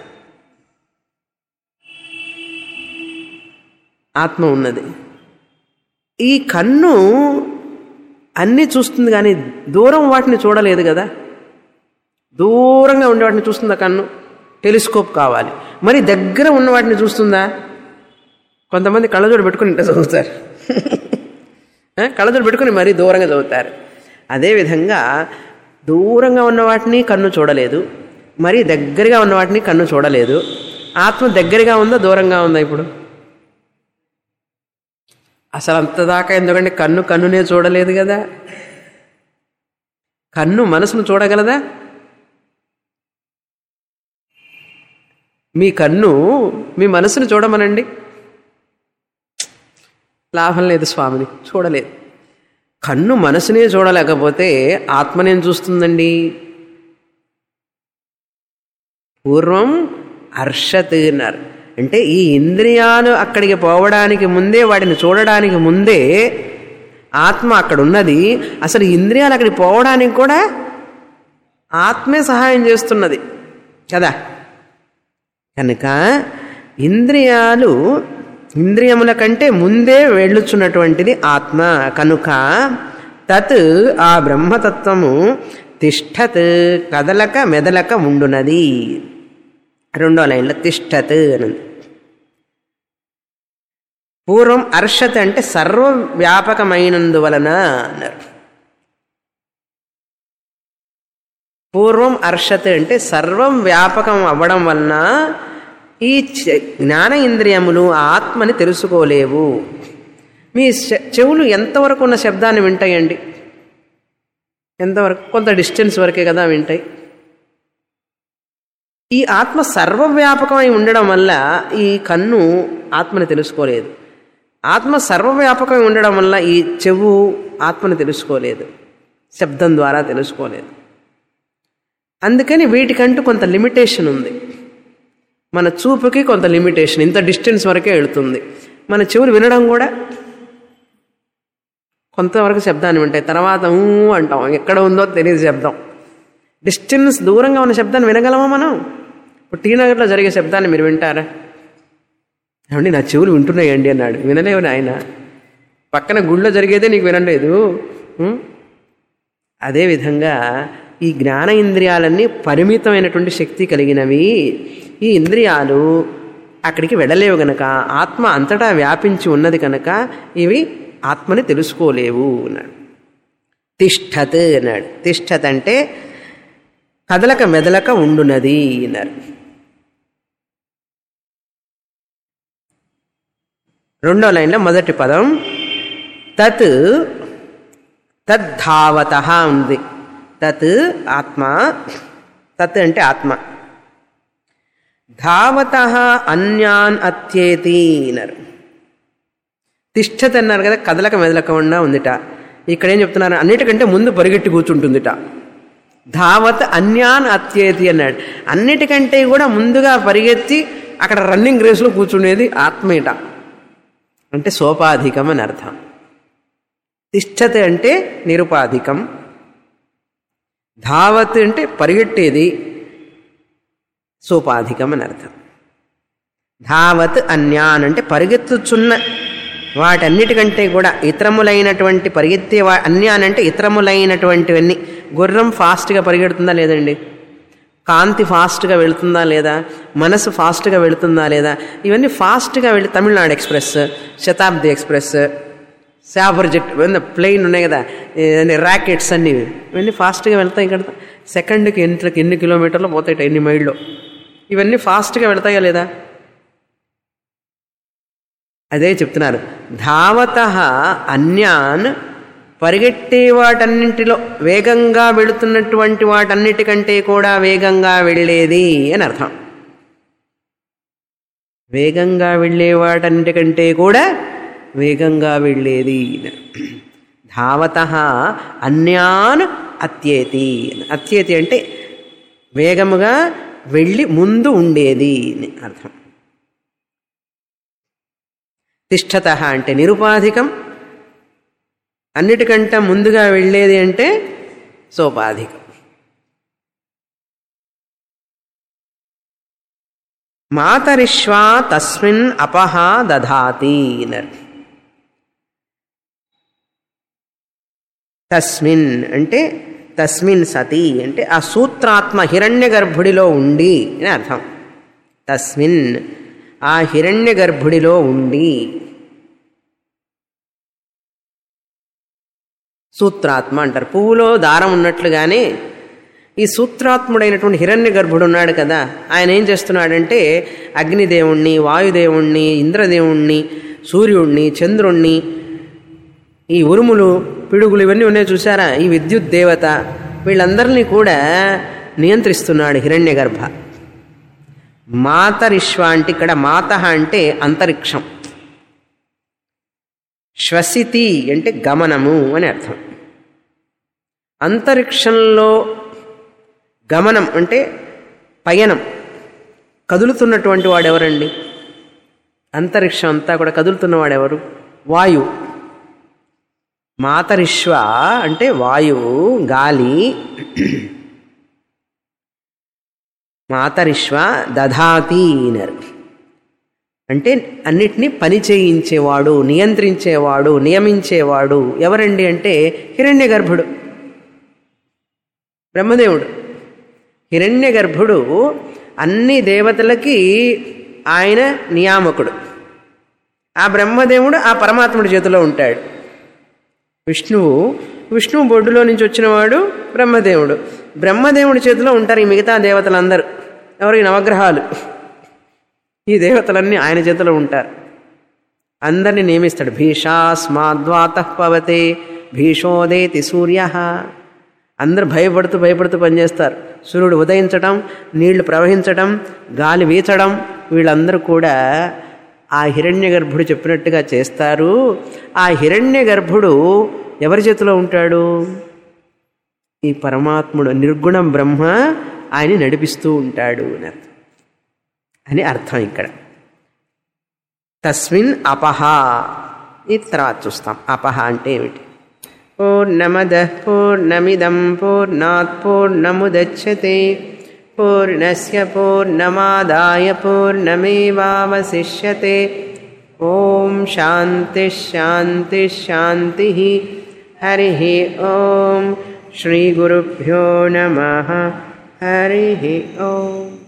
ఆత్మ ఉన్నది ఈ కన్ను అన్నీ చూస్తుంది కానీ దూరం వాటిని చూడలేదు కదా దూరంగా ఉండే వాటిని చూస్తుందా కన్ను టెలిస్కోప్ కావాలి మరి దగ్గర ఉన్న వాటిని చూస్తుందా కొంతమంది కళ్ళజోడు పెట్టుకుని ఇంట చదువుతారు ఆ, కళ్ళజోడు పెట్టుకుని మరీ దూరంగా చదువుతారు అదేవిధంగా దూరంగా ఉన్న వాటిని కన్ను చూడలేదు మరీ దగ్గరగా ఉన్న వాటిని కన్ను చూడలేదు ఆత్మ దగ్గరగా ఉందా దూరంగా ఉందా ఇప్పుడు అసలు అంతదాకా ఎందుకంటే కన్ను కన్నునే చూడలేదు కదా కన్ను మనసును చూడగలదా మీ కన్ను మీ మనసును చూడమనండి లాభం లేదు స్వామిని చూడలేదు కన్ను మనసునే చూడలేకపోతే ఆత్మనేం చూస్తుందండి పూర్వం అర్షత్ అన్నారు అంటే ఈ ఇంద్రియాలు అక్కడికి పోవడానికి ముందే వాటిని చూడడానికి ముందే ఆత్మ అక్కడ ఉన్నది అసలు ఈ ఇంద్రియాలు అక్కడికి పోవడానికి కూడా ఆత్మే సహాయం చేస్తున్నది కదా కనుక ఇంద్రియాలు ఇంద్రియముల కంటే ముందే వెళ్ళుచున్నటువంటిది ఆత్మ కనుక తత్ ఆ బ్రహ్మతత్వము తిష్టత్ కదలక మెదలక ఉండునది రెండో లైన్లో తిష్టత్ అని పూర్వం అర్షత్ అంటే సర్వవ్యాపకమైనందువలన అన్నారు పూర్వం అర్షత్ అంటే సర్వం వ్యాపకం అవ్వడం వలన ఈ చె- జ్ఞాన ఇంద్రియములు ఆ ఆత్మని తెలుసుకోలేవు మీ శ- చెవులు ఎంతవరకు ఉన్న శబ్దాన్ని వింటాయండి ఎంతవరకు కొంత డిస్టెన్స్ వరకే కదా వింటాయి ఈ ఆత్మ సర్వవ్యాపకమై ఉండడం వల్ల ఈ కన్ను ఆత్మని తెలుసుకోలేదు ఆత్మ సర్వవ్యాపకమై ఉండడం వల్ల ఈ చెవు ఆత్మని తెలుసుకోలేదు శబ్దం ద్వారా తెలుసుకోలేదు అందుకని వీటికంటూ కొంత లిమిటేషన్ ఉంది మన చూపుకి కొంత లిమిటేషన్ ఇంత డిస్టెన్స్ వరకే వెళుతుంది మన చెవులు వినడం కూడా కొంతవరకు శబ్దాన్ని వింటాయి తర్వాత ఊ అంటాం ఎక్కడ ఉందో తెలియదు శబ్దం డిస్టెన్స్ దూరంగా ఉన్న శబ్దాన్ని వినగలమా మనం ఇప్పుడు టీ నగర్లో జరిగే శబ్దాన్ని మీరు వింటారా ఏమండి నా చెవులు వింటున్నాయండి అన్నాడు వినలేవు ఆయన పక్కన గుళ్ళో జరిగేదే నీకు వినలేదు ఉం? అదేవిధంగా ఈ జ్ఞాన ఇంద్రియాలన్నీ పరిమితమైనటువంటి శక్తి కలిగినవి ఈ ఇంద్రియాలు అక్కడికి వెళ్ళలేవు గనక ఆత్మ అంతటా వ్యాపించి ఉన్నది కనుక ఇవి ఆత్మని తెలుసుకోలేవు అన్నాడు తిష్టత్ అన్నాడు తిష్టత్ అంటే కదలక మెదలక ఉండునది అన్నారు రెండో లైన్లో మొదటి పదం తత్ తద్ధావత ఉంది తత్ ఆత్మ తత్ అంటే ఆత్మ ధావత అన్యాన్ అత్యేతి అన్నారు తిష్టత్ అన్నారు కదా కదలక మెదలకుండా ఉందిట ఇక్కడ ఏం చెప్తున్నారు అన్నిటికంటే ముందు పరిగెట్టి కూర్చుంటుందిట ధావత్ అన్యాన్ అత్యేతి అన్నాడు అన్నిటికంటే కూడా ముందుగా పరిగెత్తి అక్కడ రన్నింగ్ రేస్లో కూర్చునేది ఆత్మేట అంటే సోపాధికం అని అర్థం తిష్టతే అంటే నిరుపాధికం ధావత్ అంటే పరిగెట్టేది సోపాధికం అని అర్థం ధావత్ అన్యాన్ అంటే పరిగెత్తుచున్న వాటన్నిటికంటే కూడా ఇతరములైనటువంటి పరిగెత్తే వా అన్యాన్ అంటే ఇతరములైనటువంటివన్నీ గుర్రం ఫాస్ట్గా పరిగెడుతుందా లేదండి కాంతి ఫాస్ట్గా వెళుతుందా లేదా మనసు ఫాస్ట్గా వెళుతుందా లేదా ఇవన్నీ ఫాస్ట్గా వెళ్ళి Tamil Nadu Express Shatabdi Express sabre jet ఇవన్నీ ప్లెయిన్ ఉన్నాయి కదా ఇవన్నీ ర్యాకెట్స్ అన్ని ఇవన్నీ ఫాస్ట్గా వెళ్తాయి ఇక్కడ సెకండ్కి ఎన్ని ఎన్ని కిలోమీటర్లు పోతాయి ఎన్ని మైళ్ళు ఇవన్నీ ఫాస్ట్గా వెళ్తాయా లేదా అదే చెప్తున్నారు ధావత అన్యాన్ పరిగెట్టే వాటన్నింటిలో వేగంగా వెళుతున్నటువంటి వాటన్నిటికంటే కూడా వేగంగా వెళ్ళేది అని అర్థం వేగంగా వెళ్ళే వాటన్నిటికంటే కూడా వేగంగా వెళ్ళేది ధావత అన్యాన్ అత్యేతి అత్యేతి అంటే వేగముగా వెళ్ళి ముందు ఉండేది అని అర్థం తిష్టత అంటే నిరుపాధికం అన్నిటికంటే ముందుగా వెళ్ళేది అంటే సోపాధికం మాతరిష్వా తస్మిన్ అపహ దధాతి తస్మిన్ అంటే తస్మిన్ సతి అంటే ఆ సూత్రాత్మ హిరణ్య గర్భుడిలో ఉండి అని అర్థం తస్మిన్ ఆ హిరణ్య గర్భుడిలో ఉండి సూత్రాత్మ అంటారు పువ్వులో దారం ఉన్నట్లుగానే ఈ సూత్రాత్ముడైనటువంటి హిరణ్య గర్భుడు ఉన్నాడు కదా ఆయన ఏం చేస్తున్నాడంటే అగ్నిదేవుణ్ణి వాయుదేవుణ్ణి ఇంద్రదేవుణ్ణి సూర్యుణ్ణి చంద్రుణ్ణి ఈ ఉరుములు పిడుగులు ఇవన్నీ ఉన్నాయి చూసారా ఈ విద్యుత్ దేవత వీళ్ళందరినీ కూడా నియంత్రిస్తున్నాడు హిరణ్య గర్భ మాతరిష్వ అంటే ఇక్కడ మాత అంటే అంతరిక్షం శ్వసితి అంటే గమనము అని అర్థం అంతరిక్షంలో గమనం అంటే పయనం కదులుతున్నటువంటి వాడెవరండి అంతరిక్షం అంతా కూడా కదులుతున్నవాడెవరు వాయువు మాతరిష్వ అంటే వాయువు గాలి మాతరిష్వ దధాతి అన్నారు అంటే అన్నిటినీ పని చేయించేవాడు నియంత్రించేవాడు నియమించేవాడు ఎవరండి అంటే హిరణ్య గర్భుడు బ్రహ్మదేవుడు హిరణ్య గర్భుడు అన్ని దేవతలకి ఆయన నియామకుడు ఆ బ్రహ్మదేవుడు ఆ పరమాత్ముడి చేతిలో ఉంటాడు విష్ణువు విష్ణువు బొడ్డులో నుంచి వచ్చినవాడు బ్రహ్మదేవుడు బ్రహ్మదేవుడి చేతిలో ఉంటారు ఈ మిగతా దేవతలందరూ ఎవరు ఈ నవగ్రహాలు ఈ దేవతలన్నీ ఆయన చేతిలో ఉంటారు అందరినీ నియమిస్తాడు భీషాస్మాద్వాత పవతే భీషోదేతి సూర్య అందరూ భయపడుతూ భయపడుతూ పనిచేస్తారు సూర్యుడు ఉదయించడం నీళ్లు ప్రవహించడం గాలి వీచడం వీళ్ళందరూ కూడా ఆ హిరణ్య గర్భుడు చెప్పినట్టుగా చేస్తారు ఆ హిరణ్య గర్భుడు ఎవరి చేతిలో ఉంటాడు ఈ పరమాత్ముడు నిర్గుణం బ్రహ్మ ఆయన నడిపిస్తూ ఉంటాడు అని అర్థం అని అర్థం ఇక్కడ తస్మిన్ అపహ ఇది తర్వాత చూస్తాం అపహ అంటే ఏమిటి పూర్ణమద పూర్ణమిదం పూర్ణాత్ పూర్ణముదచ్చతే పూర్ణస్య పూర్ణమాదాయ పూర్ణమేవావశిష్యతే ఓం శాంతి శాంతి శాంతి హరి ఓం శ్రీ గురుభ్యో నమ హరి ఓం